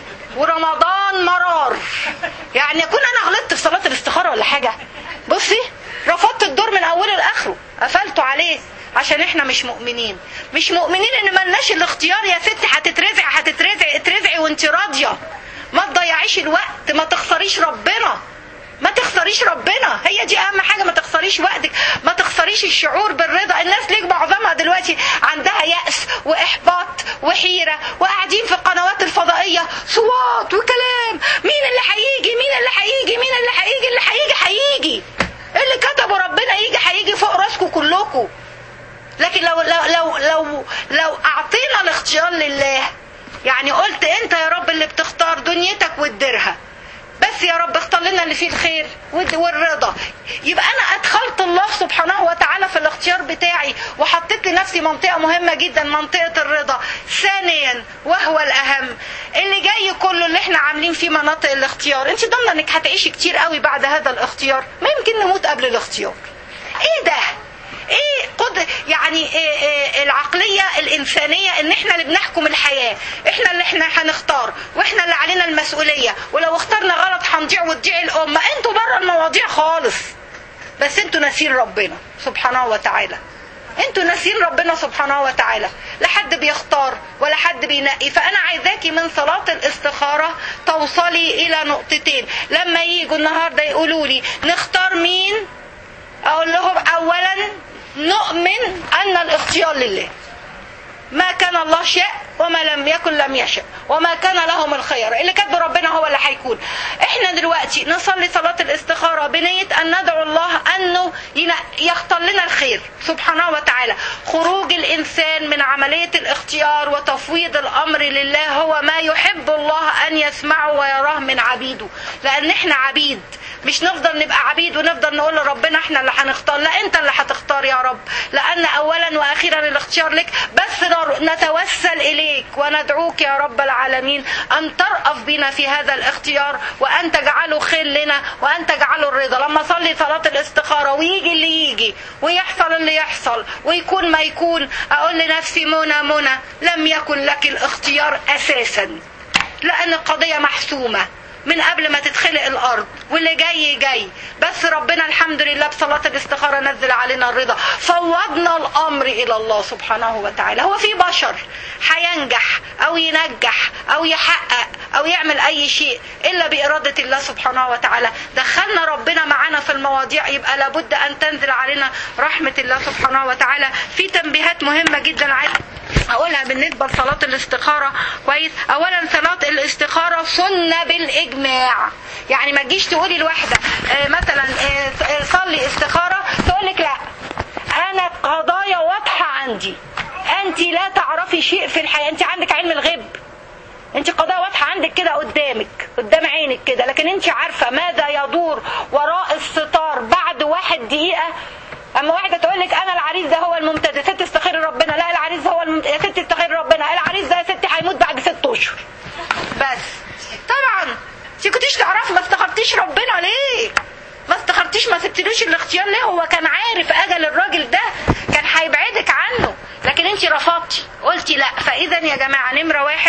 ورمضان مرار يعني اكون انا غلطت في صلاه الاستخاره ولا حاجه بصي رفضت الدور من اوله لاخره قفلته عليه عشان احنا مش مؤمنين مش مؤمنين ان ملناش الاختيار يا ستي هتترزع هتترزع اترزعي وانت راضيه ما تضيعيش الوقت ما تخسريش ربنا ما تخسريش ربنا هي دي اهم حاجه ما تخسريش وقتك ما تخسريش الشعور بالرضا الناس ليك معظمها دلوقتي عندها يأس واحباط وحيره وقاعدين في القنوات الفضائيه صوات وكلام مين اللي هيجي مين اللي هيجي مين اللي هيجي اللي هيجي هيجي اللي كتبه ربنا يجي هيجي فوق راسكم كلكم لكن لو لو لو لو لو اعطينا الاختيار لله يعني قلت انت يا رب اللي بتختار دنيتك وتديرها بس يا رب اختار لنا اللي فيه الخير والرضا يبقى انا ادخلت الله سبحانه وتعالى في الاختيار بتاعي وحطيت لنفسي منطقه مهمه جدا منطقه الرضا ثانيا وهو الاهم اللي جاي كله اللي احنا عاملين فيه مناطق الاختيار انت ضامنه انك هتعيشي كتير قوي بعد هذا الاختيار ما يمكن نموت قبل الاختيار ايه ده ايه قد يعني إيه إيه العقليه الانسانيه ان احنا اللي بنحكم الحياه احنا اللي احنا هنختار واحنا اللي علينا المسؤوليه ولو اخترنا غلط هنضيع وتضيع الامه انتوا بره المواضيع خالص بس انتوا ناسين ربنا سبحانه وتعالى انتوا ناسين ربنا سبحانه وتعالى لا حد بيختار ولا حد بينقي فانا عايزاكي من صلاه الاستخاره توصلي الى نقطتين لما يجوا النهارده يقولوا لي نختار مين اقول لهم اولا نؤمن ان الاختيار لله ما كان الله شاء وما لم يكن لم يشاء وما كان لهم الخير اللي كاتبه ربنا هو اللي هيكون احنا دلوقتي نصلي صلاة الاستخارة بنية ان ندعو الله انه يختار لنا الخير سبحانه وتعالى خروج الانسان من عملية الاختيار وتفويض الامر لله هو ما يحب الله ان يسمعه ويراه من عبيده لان احنا عبيد مش نفضل نبقى عبيد ونفضل نقول لربنا احنا اللي هنختار لا انت اللي هتختار يا رب لان اولا واخيرا الاختيار لك بس نتوسل اليك وندعوك يا رب العالمين ان ترأف بنا في هذا الاختيار وان تجعله خير لنا وان تجعله الرضا لما اصلي صلاه الاستخاره ويجي اللي يجي ويحصل اللي يحصل ويكون ما يكون اقول لنفسي منى منى لم يكن لك الاختيار اساسا لان القضيه محسومه من قبل ما تتخلق الارض واللي جاي جاي بس ربنا الحمد لله بصلاه الاستخاره نزل علينا الرضا فوضنا الامر الى الله سبحانه وتعالى هو في بشر هينجح او ينجح او يحقق او يعمل اي شيء الا باراده الله سبحانه وتعالى دخلنا ربنا معانا في المواضيع يبقى لابد ان تنزل علينا رحمه الله سبحانه وتعالى في تنبيهات مهمه جدا عايز اقولها بالنسبه لصلاه الاستخاره كويس اولا صلاه الاستخاره سنه بالاجماع يعني ما تجيش تقولي لواحده آه مثلا آه صلي استخاره تقول لك لا انا قضايا واضحه عندي انت لا تعرفي شيء في الحياه انت عندك علم الغيب انت قضايا واضحه عندك كده قدامك قدام عينك كده لكن انت عارفه ماذا يدور وراء الستار بعد واحد دقيقه اما واحده تقول لك انا العريس ده هو الممتاز يا ست استخير ربنا لا العريس ده هو الممتاز يا ست استخير ربنا العريس ده يا ستي هيموت بعد ست اشهر بس طبعا انت كنتيش تعرفي ما استخرتيش ربنا ليه ما استخرتيش ما سبتلوش الاختيار ليه هو كان عارف اجل الراجل ده كان هيبعدك عنه لكن انت رفضتي قلتي لا فاذا يا جماعه نمره واحد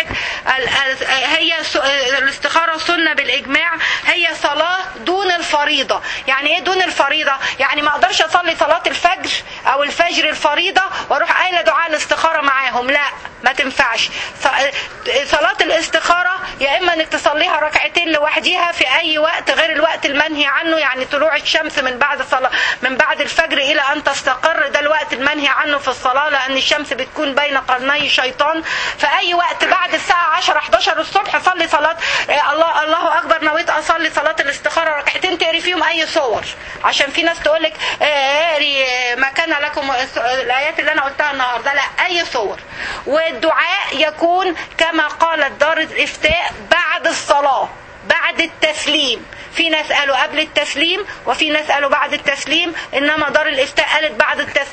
هي الاستخاره سنه بالاجماع هي صلاه دون الفريضه يعني ايه دون الفريضه يعني ما اقدرش اصلي صلاه الفجر او الفجر الفريضه واروح قايله دعاء الاستخاره معاهم لا ما تنفعش صلاه الاستخاره يا اما انك تصليها ركعتين لوحديها في اي وقت غير الوقت المنهي عنه يعني طلوع الشمس من بعد صلاة من بعد الفجر الى ان تستقر ده الوقت المنهي عنه في الصلاه لان الشمس بتكون بين قرني شيطان فاي وقت بعد الساعه 10 11 الصبح صلي صلاه الله الله اكبر نويت اصلي صلاه الاستخاره ركعتين تقري فيهم اي صور عشان في ناس تقول لك اقري ما كان لكم الايات اللي انا قلتها النهارده لا اي صور والدعاء يكون كما قالت دار الافتاء بعد الصلاه بعد التسليم في ناس قالوا قبل التسليم وفي ناس قالوا بعد التسليم انما دار الافتاء قالت بعد التسليم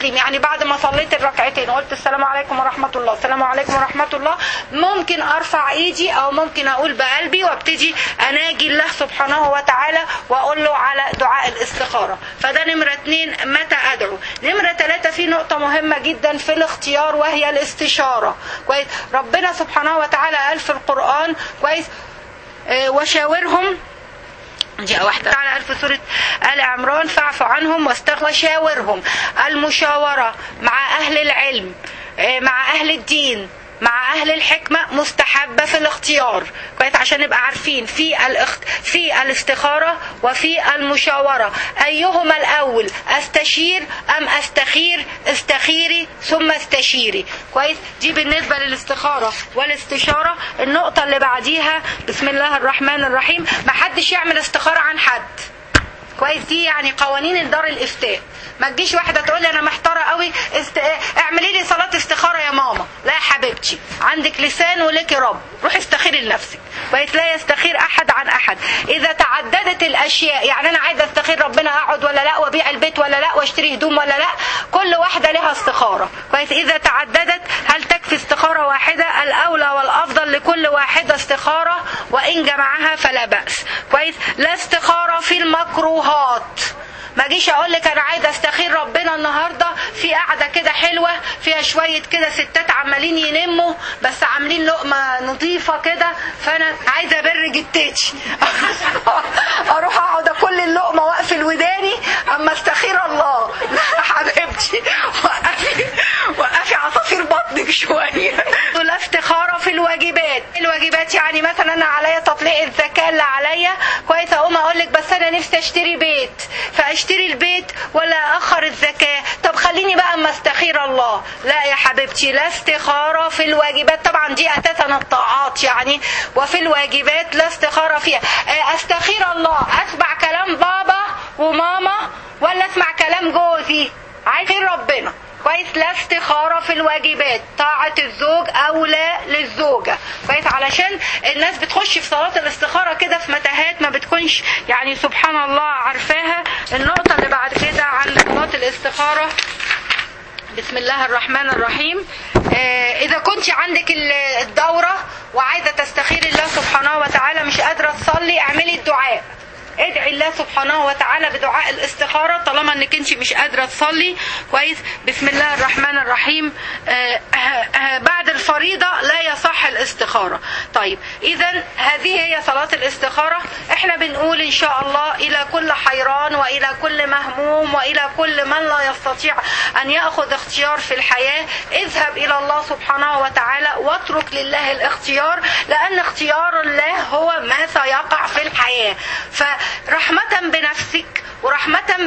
التسليم يعني بعد ما صليت الركعتين وقلت السلام عليكم ورحمه الله السلام عليكم ورحمه الله ممكن ارفع ايدي او ممكن اقول بقلبي وابتدي اناجي الله سبحانه وتعالى واقول له على دعاء الاستخاره فده نمره اتنين متى ادعو نمره ثلاثه في نقطه مهمه جدا في الاختيار وهي الاستشاره كويس ربنا سبحانه وتعالى قال في القران كويس آه، وشاورهم دي واحدة على ألف سورة آل عمران فاعف عنهم واستغفر وشاورهم المشاورة مع أهل العلم آه، مع أهل الدين مع أهل الحكمة مستحبة في الاختيار كويس عشان نبقى عارفين في الاخت... في الاستخارة وفي المشاورة أيهما الأول أستشير أم أستخير استخيري ثم استشيري كويس دي بالنسبة للاستخارة والاستشارة النقطة اللي بعديها بسم الله الرحمن الرحيم محدش يعمل استخارة عن حد كويس دي يعني قوانين الدار الافتاء ما تجيش واحده تقول لي انا محتاره قوي است... اعملي لي صلاه استخاره يا ماما لا يا حبيبتي عندك لسان ولك رب روحي استخيري لنفسك كويس لا يستخير احد عن احد اذا تعددت الاشياء يعني انا عايزه استخير ربنا اقعد ولا لا وابيع البيت ولا لا واشتري هدوم ولا لا كل واحده لها استخاره كويس اذا تعددت هل تكفي استخاره واحده الاولى والافضل لكل واحده استخاره وان جمعها فلا باس كويس لا استخاره في المكروهات ما اجيش اقول لك انا عايزه استخير ربنا النهارده في قعده كده حلوه فيها شويه كده ستات عمالين ينموا بس عاملين لقمه نظيفه كده فانا عايزه ابر جتتي اروح اقعد اكل اللقمه واقفل وداني اما استخير الله لا حبيبتي وقفي وقفي عصافير بطنك شويه لا استخاره في الواجبات الواجبات يعني مثلا انا عليا تطليق الزكاه اللي عليا كويس اقوم اقول لك بس انا نفسي اشتري بيت فاشتري البيت ولا اخر الزكاه طب خليني بقى اما استخير الله لا يا حبيبتي لا استخاره في الواجبات طبعا دي اساسا الطاعات يعني وفي الواجبات لا استخاره فيها استخير الله اسمع كلام بابا وماما ولا اسمع كلام جوزي عايزين ربنا كويس لا استخارة في الواجبات طاعة الزوج أولى للزوجة كويس علشان الناس بتخش في صلاة الاستخارة كده في متاهات ما بتكونش يعني سبحان الله عارفاها النقطة اللي بعد كده عن صلاة الاستخارة بسم الله الرحمن الرحيم آه إذا كنت عندك الدورة وعايزة تستخير الله سبحانه وتعالى مش قادرة تصلي اعملي الدعاء ادعي الله سبحانه وتعالى بدعاء الاستخارة طالما انك انت مش قادرة تصلي كويس بسم الله الرحمن الرحيم آه آه بعد الفريضة لا يصح الاستخارة طيب اذا هذه هي صلاة الاستخارة احنا بنقول ان شاء الله الى كل حيران والى كل مهموم والى كل من لا يستطيع ان ياخذ اختيار في الحياة اذهب الى الله سبحانه وتعالى واترك لله الاختيار لان اختيار الله هو ما سيقع في الحياة ف رحمة بنفسك ورحمة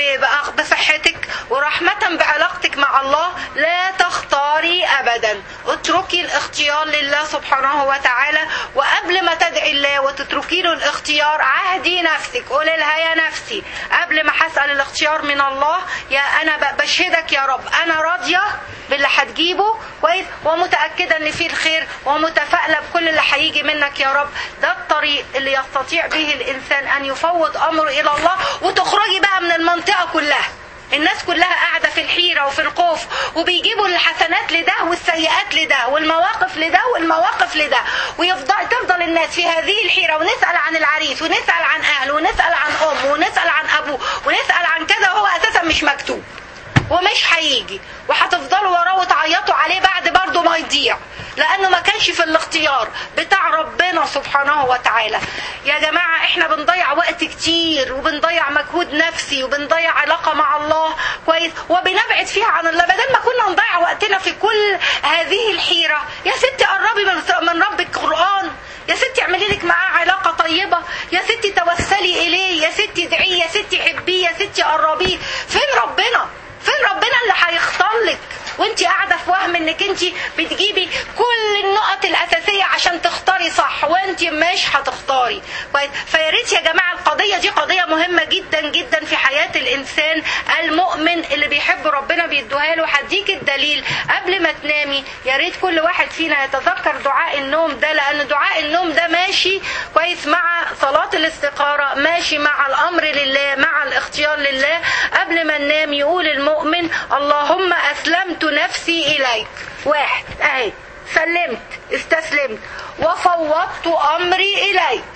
بصحتك ورحمة بعلاقتك مع الله لا تختاري أبدا اتركي الاختيار لله سبحانه وتعالى وقبل ما تدعي الله وتتركي له الاختيار عهدي نفسك قولي لها يا نفسي قبل ما هسأل الاختيار من الله يا أنا بشهدك يا رب أنا راضية باللي هتجيبه كويس ومتأكدة ان فيه الخير ومتفائلة بكل اللي هيجي منك يا رب ده الطريق اللي يستطيع به الإنسان أن يفوض أمره إلى الله وتخرجي بقى من المنطقة كلها الناس كلها قاعدة في الحيرة وفي الخوف وبيجيبوا الحسنات لده والسيئات لده والمواقف لده والمواقف لده ويفضل تفضل الناس في هذه الحيرة ونسأل عن العريس ونسأل عن أهله ونسأل عن أمه ونسأل عن أبوه ونسأل عن كذا وهو أساسا مش مكتوب ومش هيجي وهتفضلوا وراه وتعيطوا عليه بعد برضه ما يضيع لانه ما كانش في الاختيار بتاع ربنا سبحانه وتعالى يا جماعه احنا بنضيع وقت كتير وبنضيع مجهود نفسي وبنضيع علاقه مع الله كويس وبنبعد فيها عن الله بدل ما كنا نضيع وقتنا في كل هذه الحيره يا ستي قربي من من ربك قران يا ستي اعملي لك معاه علاقه طيبه يا ستي توسلي اليه يا ستي ادعيه يا ستي حبيه يا ستي قربيه فين ربنا فين ربنا اللي هيختار لك وانت قاعده في وهم انك انت بتجيبي كل النقط الاساسيه عشان تختاري صح وانت مش هتختاري كويس فيا ريت يا جماعه القضيه دي قضيه مهمه جدا جدا في حياه الانسان المؤمن اللي بيحب ربنا بيدوها له هديك الدليل قبل ما تنامي يا ريت كل واحد فينا يتذكر دعاء النوم ده لان دعاء النوم ده ماشي كويس مع صلاه الاستخاره ماشي مع الامر لله مع الاختيار لله قبل ما ننام يقول المؤمن اللهم اسلمت نفسي اليك واحد اهي سلمت استسلمت وفوضت امري اليك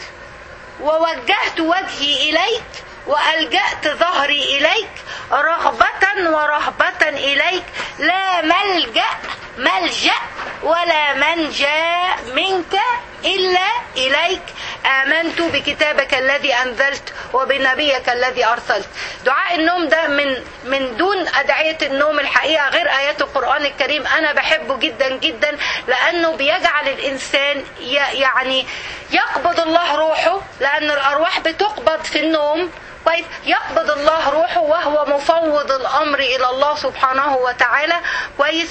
ووجهت وجهي اليك والجات ظهري اليك رغبه ورهبه اليك لا ملجا ملجا ولا منجا منك الا اليك امنت بكتابك الذي انزلت وبنبيك الذي ارسلت دعاء النوم ده من من دون ادعيه النوم الحقيقه غير ايات القران الكريم انا بحبه جدا جدا لانه بيجعل الانسان يعني يقبض الله روحه لان الارواح بتقبض في النوم كويس يقبض الله روحه وهو مفوض الامر الى الله سبحانه وتعالى كويس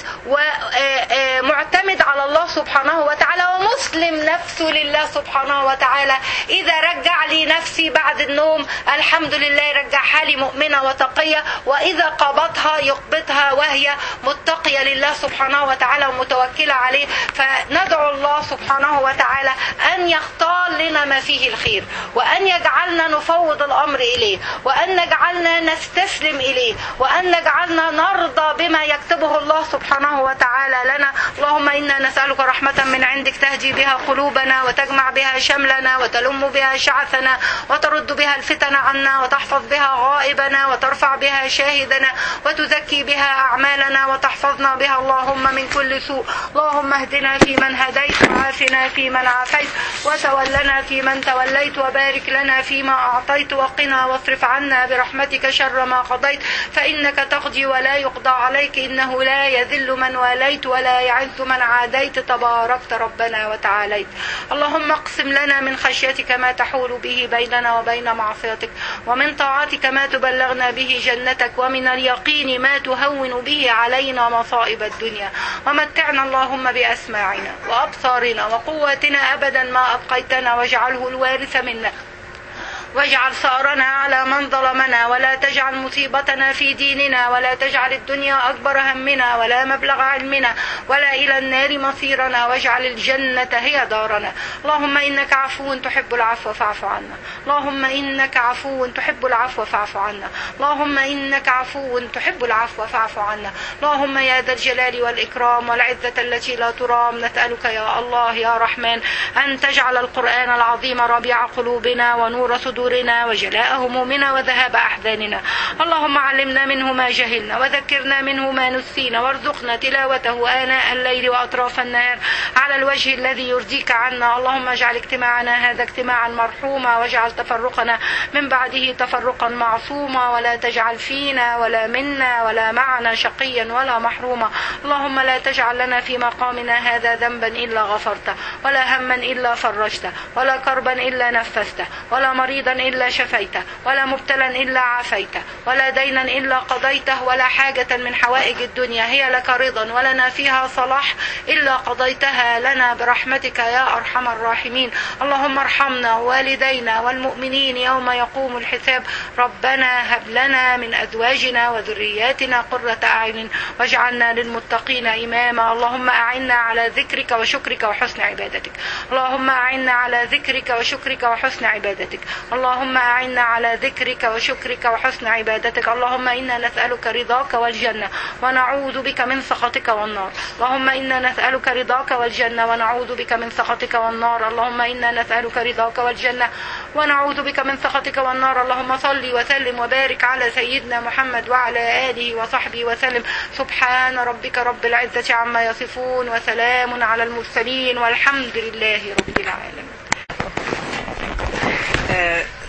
ومعتمد على الله سبحانه وتعالى ومسلم نفسه لله سبحانه وتعالى اذا رجع لي نفسي بعد النوم الحمد لله يرجعها لي مؤمنه وتقيه واذا قبضها يقبضها وهي متقيه لله سبحانه وتعالى ومتوكله عليه فندعو الله سبحانه وتعالى ان يختار لنا ما فيه الخير وان يجعلنا نفوض الامر اليه وان نجعلنا نستسلم اليه وان نجعلنا نرضى بما يكتبه الله سبحانه وتعالى لنا اللهم انا نسالك رحمه من عندك تهدي بها قلوبنا وتجمع بها شملنا وتلم بها شعثنا وترد بها الفتن عنا وتحفظ بها غائبنا وترفع بها شاهدنا وتزكي بها اعمالنا وتحفظنا بها اللهم من كل سوء اللهم اهدنا فيمن هديت وعافنا فيمن عافيت وتولنا فيمن توليت وبارك لنا فيما اعطيت وقنا واصرف عنا برحمتك شر ما قضيت فإنك تقضي ولا يقضى عليك إنه لا يذل من واليت ولا يعز من عاديت تباركت ربنا وتعاليت اللهم اقسم لنا من خشيتك ما تحول به بيننا وبين معصيتك ومن طاعتك ما تبلغنا به جنتك ومن اليقين ما تهون به علينا مصائب الدنيا ومتعنا اللهم بأسماعنا وأبصارنا وقواتنا أبدا ما أبقيتنا واجعله الوارث منا واجعل ثارنا على من ظلمنا ولا تجعل مصيبتنا في ديننا ولا تجعل الدنيا أكبر همنا ولا مبلغ علمنا ولا إلى النار مصيرنا واجعل الجنة هي دارنا اللهم إنك عفو تحب العفو فاعف عنا اللهم إنك عفو تحب العفو فاعف عنا اللهم إنك عفو تحب العفو فاعف عنا اللهم يا ذا الجلال والإكرام والعزة التي لا ترام نسألك يا الله يا رحمن أن تجعل القرآن العظيم ربيع قلوبنا ونور صدورنا وجلاء همومنا وذهاب أحزاننا اللهم علمنا منه ما جهلنا وذكرنا منه ما نسينا وارزقنا تلاوته آناء الليل وأطراف النهار على الوجه الذي يرضيك عنا اللهم اجعل اجتماعنا هذا اجتماعا مرحوما واجعل تفرقنا من بعده تفرقا معصوما ولا تجعل فينا ولا منا ولا معنا شقيا ولا محروما اللهم لا تجعل لنا في مقامنا هذا ذنبا إلا غفرته ولا هما إلا فرجته ولا كربا إلا نفسته ولا مريضا إلا شفيته ولا مبتلا إلا عافيته ولا دينا إلا قضيته ولا حاجة من حوائج الدنيا هي لك رضا ولنا فيها صلاح إلا قضيتها لنا برحمتك يا أرحم الراحمين اللهم ارحمنا ووالدينا والمؤمنين يوم يقوم الحساب ربنا هب لنا من أزواجنا وذرياتنا قرة أعين واجعلنا للمتقين إماما اللهم أعنا على ذكرك وشكرك وحسن عبادتك اللهم أعنا على ذكرك وشكرك وحسن عبادتك اللهم أعنا على ذكرك وشكرك وحسن عبادتك اللهم إنا نسألك رضاك والجنة ونعوذ بك من سخطك والنار اللهم إنا نسألك رضاك والجنة ونعوذ بك من سخطك والنار اللهم إنا نسألك رضاك والجنة ونعوذ بك من سخطك والنار اللهم صل وسلم وبارك على سيدنا محمد وعلى آله وصحبه وسلم سبحان ربك رب العزة عما يصفون وسلام على المرسلين والحمد لله رب العالمين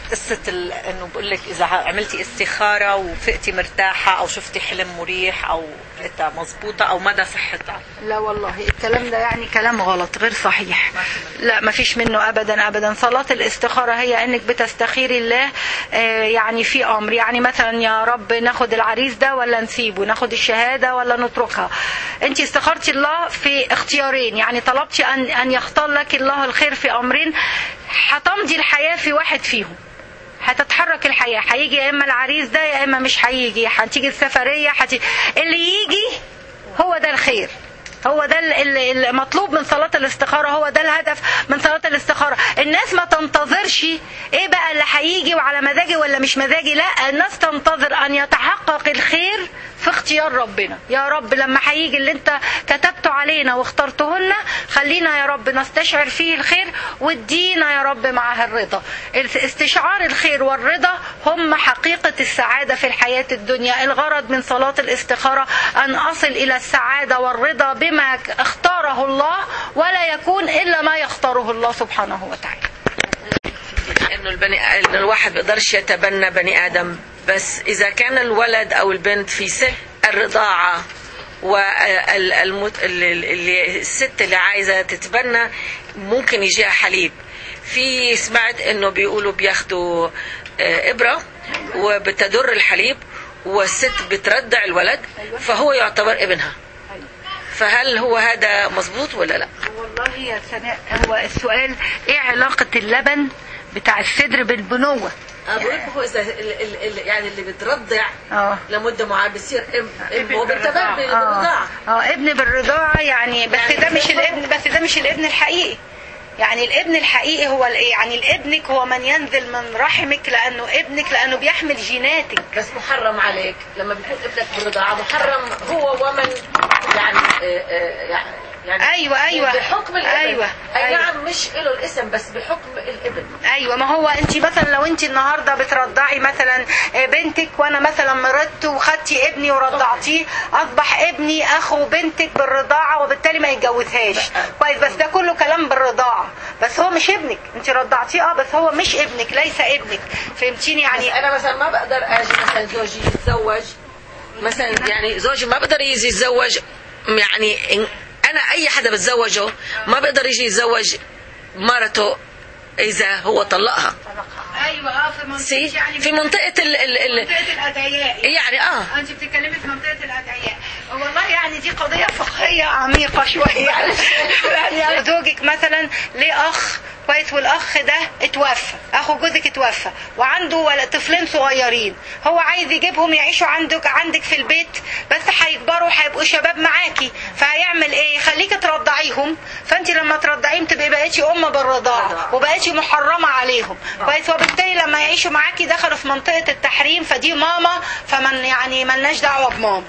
قصة ال- انه بقول لك اذا عملتي استخارة وفقتي مرتاحة او شفتي حلم مريح او لقيتها مزبوطة او مدى صحتها لا والله الكلام ده يعني كلام غلط غير صحيح لا ما فيش منه ابدا ابدا صلاة الاستخارة هي انك بتستخيري الله آه، يعني في امر يعني مثلا يا رب ناخد العريس ده ولا نسيبه ناخد الشهادة ولا نتركها انت استخرتي الله في اختيارين يعني طلبتي ان ان يختار لك الله الخير في امرين هتمضي الحياة في واحد فيهم هتتحرك الحياة هيجي يا إما العريس ده يا إما مش هيجي هتيجي السفرية هتيجي اللي يجي هو ده الخير هو ده ال- ال- المطلوب من صلاة الاستخارة هو ده الهدف من صلاة الاستخارة الناس ما تنتظرش ايه بقى اللي هيجي وعلى مزاجي ولا مش مزاجي لا الناس تنتظر ان يتحقق الخير في اختيار ربنا يا رب لما هيجي اللي انت كتبته علينا واخترتهن خلينا يا رب نستشعر فيه الخير وادينا يا رب معها الرضا استشعار الخير والرضا هم حقيقة السعادة في الحياة الدنيا الغرض من صلاة الاستخارة أن أصل إلى السعادة والرضا بما اختاره الله ولا يكون إلا ما يختاره الله سبحانه وتعالى انه البني انه الواحد بيقدرش يتبنى بني ادم بس اذا كان الولد او البنت في سن الرضاعه والست اللي عايزه تتبنى ممكن يجيها حليب في سمعت انه بيقولوا بياخدوا آه، ابره وبتدر الحليب والست بتردع الولد فهو يعتبر ابنها فهل هو هذا مظبوط ولا لا والله يا سناء هو السؤال ايه علاقة اللبن بتاع الصدر بالبنوة بقول هو اذا ال- ال- ال- يعني اللي بترضع اه لمده معينه بيصير ام ام هو بالتبادل اه بالرضاعه اه ابن بالرضاعة يعني بس ده مش الابن بس ده مش الابن الحقيقي يعني الابن الحقيقي هو الايه يعني الابنك هو من ينزل من رحمك لانه ابنك لانه بيحمل جيناتك بس محرم عليك لما بيكون ابنك بالرضاعه محرم هو ومن يعني آه، آه، يعني يعني أيوة، أيوة. بحكم الابن أيوة، اي أيوة. نعم مش له الاسم بس بحكم الابن ايوه ما هو انت مثلا لو انت النهارده بترضعي مثلا بنتك وانا مثلا مرضت وخدتي ابني ورضعتيه اصبح ابني اخو بنتك بالرضاعه وبالتالي ما يتجوزهاش كويس بس ده كله كلام بالرضاعه بس هو مش ابنك انت رضعتيه اه بس هو مش ابنك ليس ابنك فهمتيني يعني يعني انا مثلا ما بقدر اجي مثلا زوجي يتزوج مثلا يعني زوجي ما بقدر يجي يتزوج يعني إن- انا اي حدا بتزوجه ما بقدر يجي يتزوج مرته اذا هو طلقها ايوه اه في منطقه سي في منطقه ال ال ال منطقه الادعياء يعني اه انت بتتكلمي في منطقه الادعياء والله يعني دي قضيه فقهيه عميقه شويه يعني يعني زوجك مثلا ليه اخ كويس والاخ ده اتوفى اخو جوزك اتوفى وعنده ولا طفلين صغيرين هو عايز يجيبهم يعيشوا عندك عندك في البيت بس هيكبروا هيبقوا شباب معاكي فهيعمل ايه يخليكي ترضعيهم فانت لما ترضعيهم تبقي بقيتي ام بالرضاعه وبقيتي محرمه عليهم كويس وبالتالي لما يعيشوا معاكي دخلوا في منطقه التحريم فدي ماما فمن يعني ملناش دعوه بماما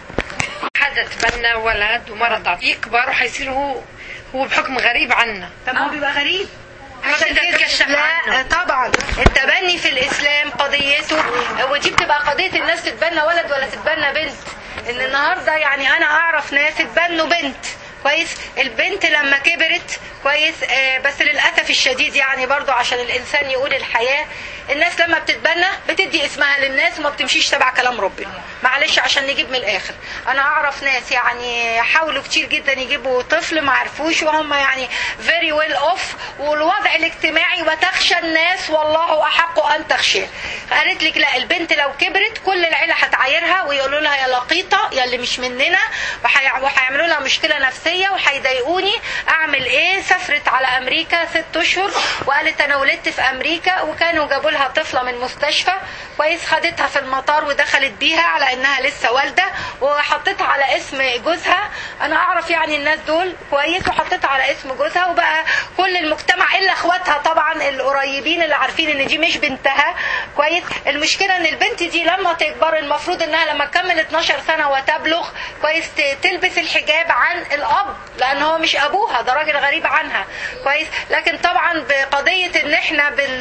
حدا تبنى ولد وما رضع يكبر وحيصير هو هو بحكم غريب عنا طب هو بيبقى غريب عشان كده تكشف لا عنه طبعا التبني في الاسلام قضيته ودي بتبقى قضيه الناس تتبنى ولد ولا تتبنى بنت ان النهارده يعني انا اعرف ناس اتبنوا بنت كويس البنت لما كبرت كويس آه بس للاسف الشديد يعني برضو عشان الانسان يقول الحياه الناس لما بتتبنى بتدي اسمها للناس وما بتمشيش تبع كلام ربنا معلش عشان نجيب من الاخر انا اعرف ناس يعني حاولوا كتير جدا يجيبوا طفل ما عرفوش وهم يعني فيري ويل اوف والوضع الاجتماعي وتخشى الناس والله احق ان تخشاه قالت لك لا البنت لو كبرت كل العيله هتعايرها ويقولوا لها يا لقيطه يا اللي مش مننا وهي- وهيعملوا لها مشكله نفسيه وهيضايقوني اعمل ايه سافرت على امريكا ست اشهر وقالت انا ولدت في امريكا وكانوا جابوا لها طفله من مستشفى كويس خدتها في المطار ودخلت بيها على انها لسه والده وحطيتها على اسم جوزها انا اعرف يعني الناس دول كويس وحطيتها على اسم جوزها وبقى كل المجتمع الا اخواتها طبعا القريبين اللي عارفين ان دي مش بنتها كويس المشكله ان البنت دي لما تكبر المفروض انها لما تكمل 12 سنه وتبلغ كويس ت- تلبس الحجاب عن الاب لان هو مش ابوها ده راجل غريب عنها كويس لكن طبعا بقضيه ان احنا بن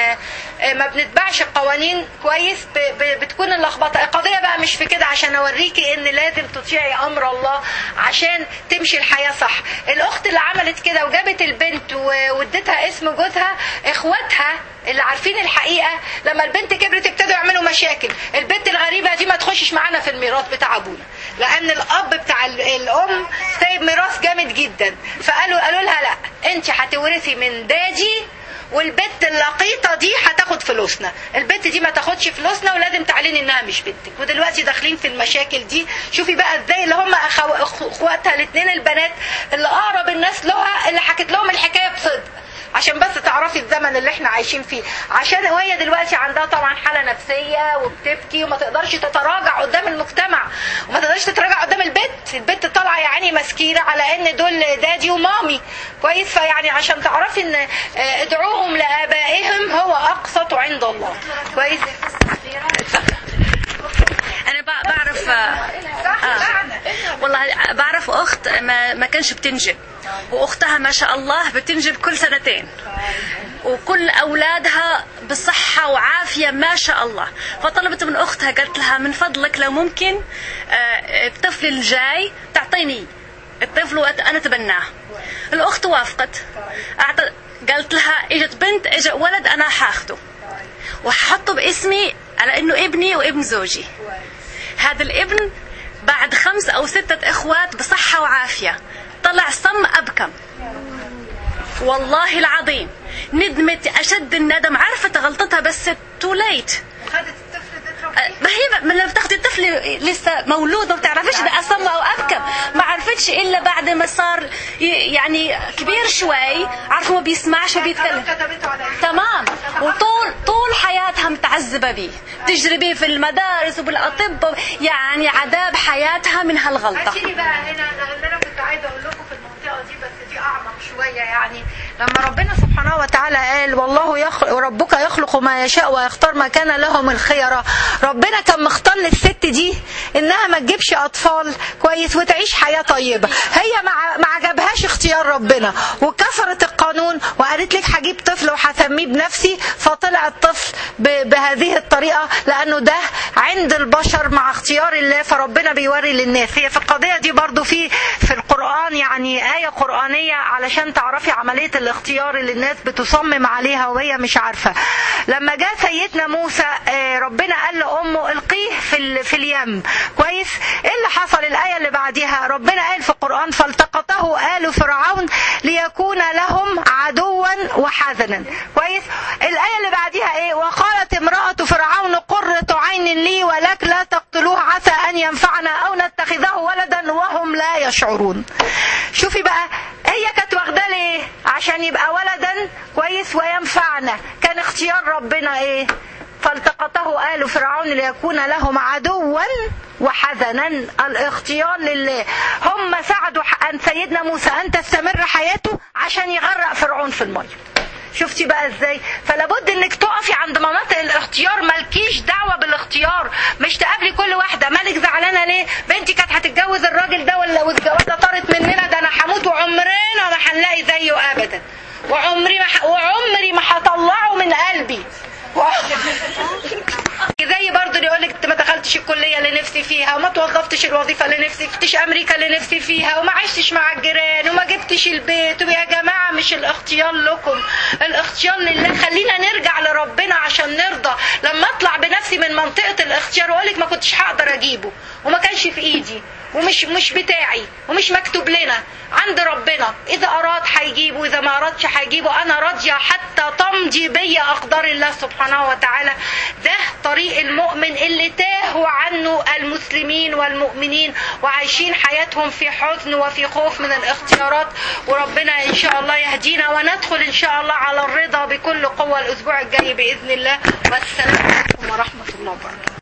ما بنتبعش القوانين كويس ب... ب... بتكون اللخبطه القضيه بقى مش في كده عشان اوريكي ان لازم تطيعي امر الله عشان تمشي الحياه صح الاخت اللي عملت كده وجابت البنت و- واديتها اسم جوزها اخواتها اللي عارفين الحقيقه لما البنت كبرت ابتدوا يعملوا مشاكل البنت الغريبه دي ما تخشش معانا في الميراث بتاع ابونا لان الاب بتاع ال- الام سايب ميراث جامد جدا فقالوا قالوا لها لا انت هتورثي من دادي والبنت اللقيطه دي هتاخد فلوسنا البنت دي ما تاخدش فلوسنا ولازم تعلني انها مش بنتك ودلوقتي داخلين في المشاكل دي شوفي بقى ازاي اللي هم أخو- أخ- اخواتها الاثنين البنات اللي اقرب الناس لها اللي حكت لهم الحكايه بصدق عشان بس تعرفي الزمن اللي احنا عايشين فيه عشان وهي دلوقتي عندها طبعا حاله نفسيه وبتبكي وما تقدرش تتراجع قدام المجتمع وما تقدرش تتراجع قدام البنت البنت طالعه يا عيني مسكينه على ان دول دادي ومامي كويس فيعني عشان تعرفي ان اه، ادعوهم لابائهم هو اقسط عند الله كويس انا بع- بعرف آه. والله بعرف اخت ما, ما كانش بتنجب واختها ما شاء الله بتنجب كل سنتين وكل اولادها بصحه وعافيه ما شاء الله فطلبت من اختها قالت لها من فضلك لو ممكن آه، الطفل الجاي تعطيني الطفل وانا اتبناه الاخت وافقت أعط- قالت لها اجت بنت اجى ولد انا حاخده وحطه باسمي على انه ابني وابن زوجي هذا الابن بعد خمس او ستة اخوات بصحة وعافية طلع صم ابكم والله العظيم ندمت اشد الندم عرفت غلطتها بس تو ليت ما هي ما لما بتاخدي الطفل لسه مولود ما بتعرفيش ده اصم او ابكم ما عرفتش الا بعد ما صار ي- يعني كبير شوي عارفه ما بيسمعش وبيتكلم تمام وطول طول حياتها متعذبة به تجري به في المدارس وبالأطباء يعني عذاب حياتها من هالغلطة هاتيلي بقى هنا اللي انا كنت عايزه اقول لكم في المنطقه دي بس دي اعمق شويه يعني لما ربنا سبحانه وتعالى قال والله يخلق وربك يخلق ما يشاء ويختار ما كان لهم الخيره ربنا كان مختار للست دي انها ما تجيبش اطفال كويس وتعيش حياه طيبه هي ما ما عجبهاش اختيار ربنا وكسرت القانون وقالت لك هجيب طفل وهسميه بنفسي فطلع الطفل ب- بهذه الطريقه لانه ده عند البشر مع اختيار الله فربنا بيوري للناس هي في القضيه دي برضو في في القران يعني ايه قرانيه علشان تعرفي عمليه الاختيار اللي الناس بتصمم عليها وهي مش عارفه لما جاء سيدنا موسى آه، ربنا قال لامه القيه في ال- في اليم كويس ايه اللي حصل الايه اللي بعديها ربنا قال في القران فالتقطه ال فرعون ليكون لهم عدوا وحزنا كويس الايه اللي بعديها ايه وقالت امراه فرعون قره عين لي ولك لا تقتلوه عسى ان ينفعنا او نتخذه ولدا وهم لا يشعرون شوفي بقى هي كانت واخده ليه عشان يبقى ولدا كويس وينفعنا كان اختيار ربنا ايه فالتقطه آل فرعون ليكون لهم عدوا وحزنا الاختيار لله هم ساعدوا أن سيدنا موسى أن تستمر حياته عشان يغرق فرعون في المية شفتي بقى ازاي فلابد انك تقفي عند مناطق الاختيار مالكيش دعوه بالاختيار مش تقابلي كل واحده مالك زعلانه ليه بنتي كانت هتتجوز الراجل ده ولا والجوازه طارت مننا ده انا هموت وعمرنا ما هنلاقي زيه ابدا وعمري ما ح... وعمري ما هطلعه من قلبي و... زي برضه اللي يقول لك ما دخلتش الكليه اللي نفسي فيها وما توظفتش الوظيفه اللي نفسي فتش امريكا اللي نفسي فيها وما عشتش مع الجيران وما جبتش البيت ويا جماعه مش الاختيار لكم الاختيار لله خلينا نرجع لربنا عشان نرضى لما اطلع بنفسي من منطقه الاختيار واقول لك ما كنتش هقدر اجيبه وما كانش في ايدي ومش مش بتاعي ومش مكتوب لنا عند ربنا اذا اراد هيجيبه واذا ما ارادش هيجيبه انا راضيه حتى تمضي بيا اقدار الله سبحانه وتعالى ده طريق المؤمن اللي تاهوا عنه المسلمين والمؤمنين وعايشين حياتهم في حزن وفي خوف من الاختيارات وربنا ان شاء الله يهدينا وندخل ان شاء الله على الرضا بكل قوه الاسبوع الجاي باذن الله والسلام عليكم ورحمه الله وبركاته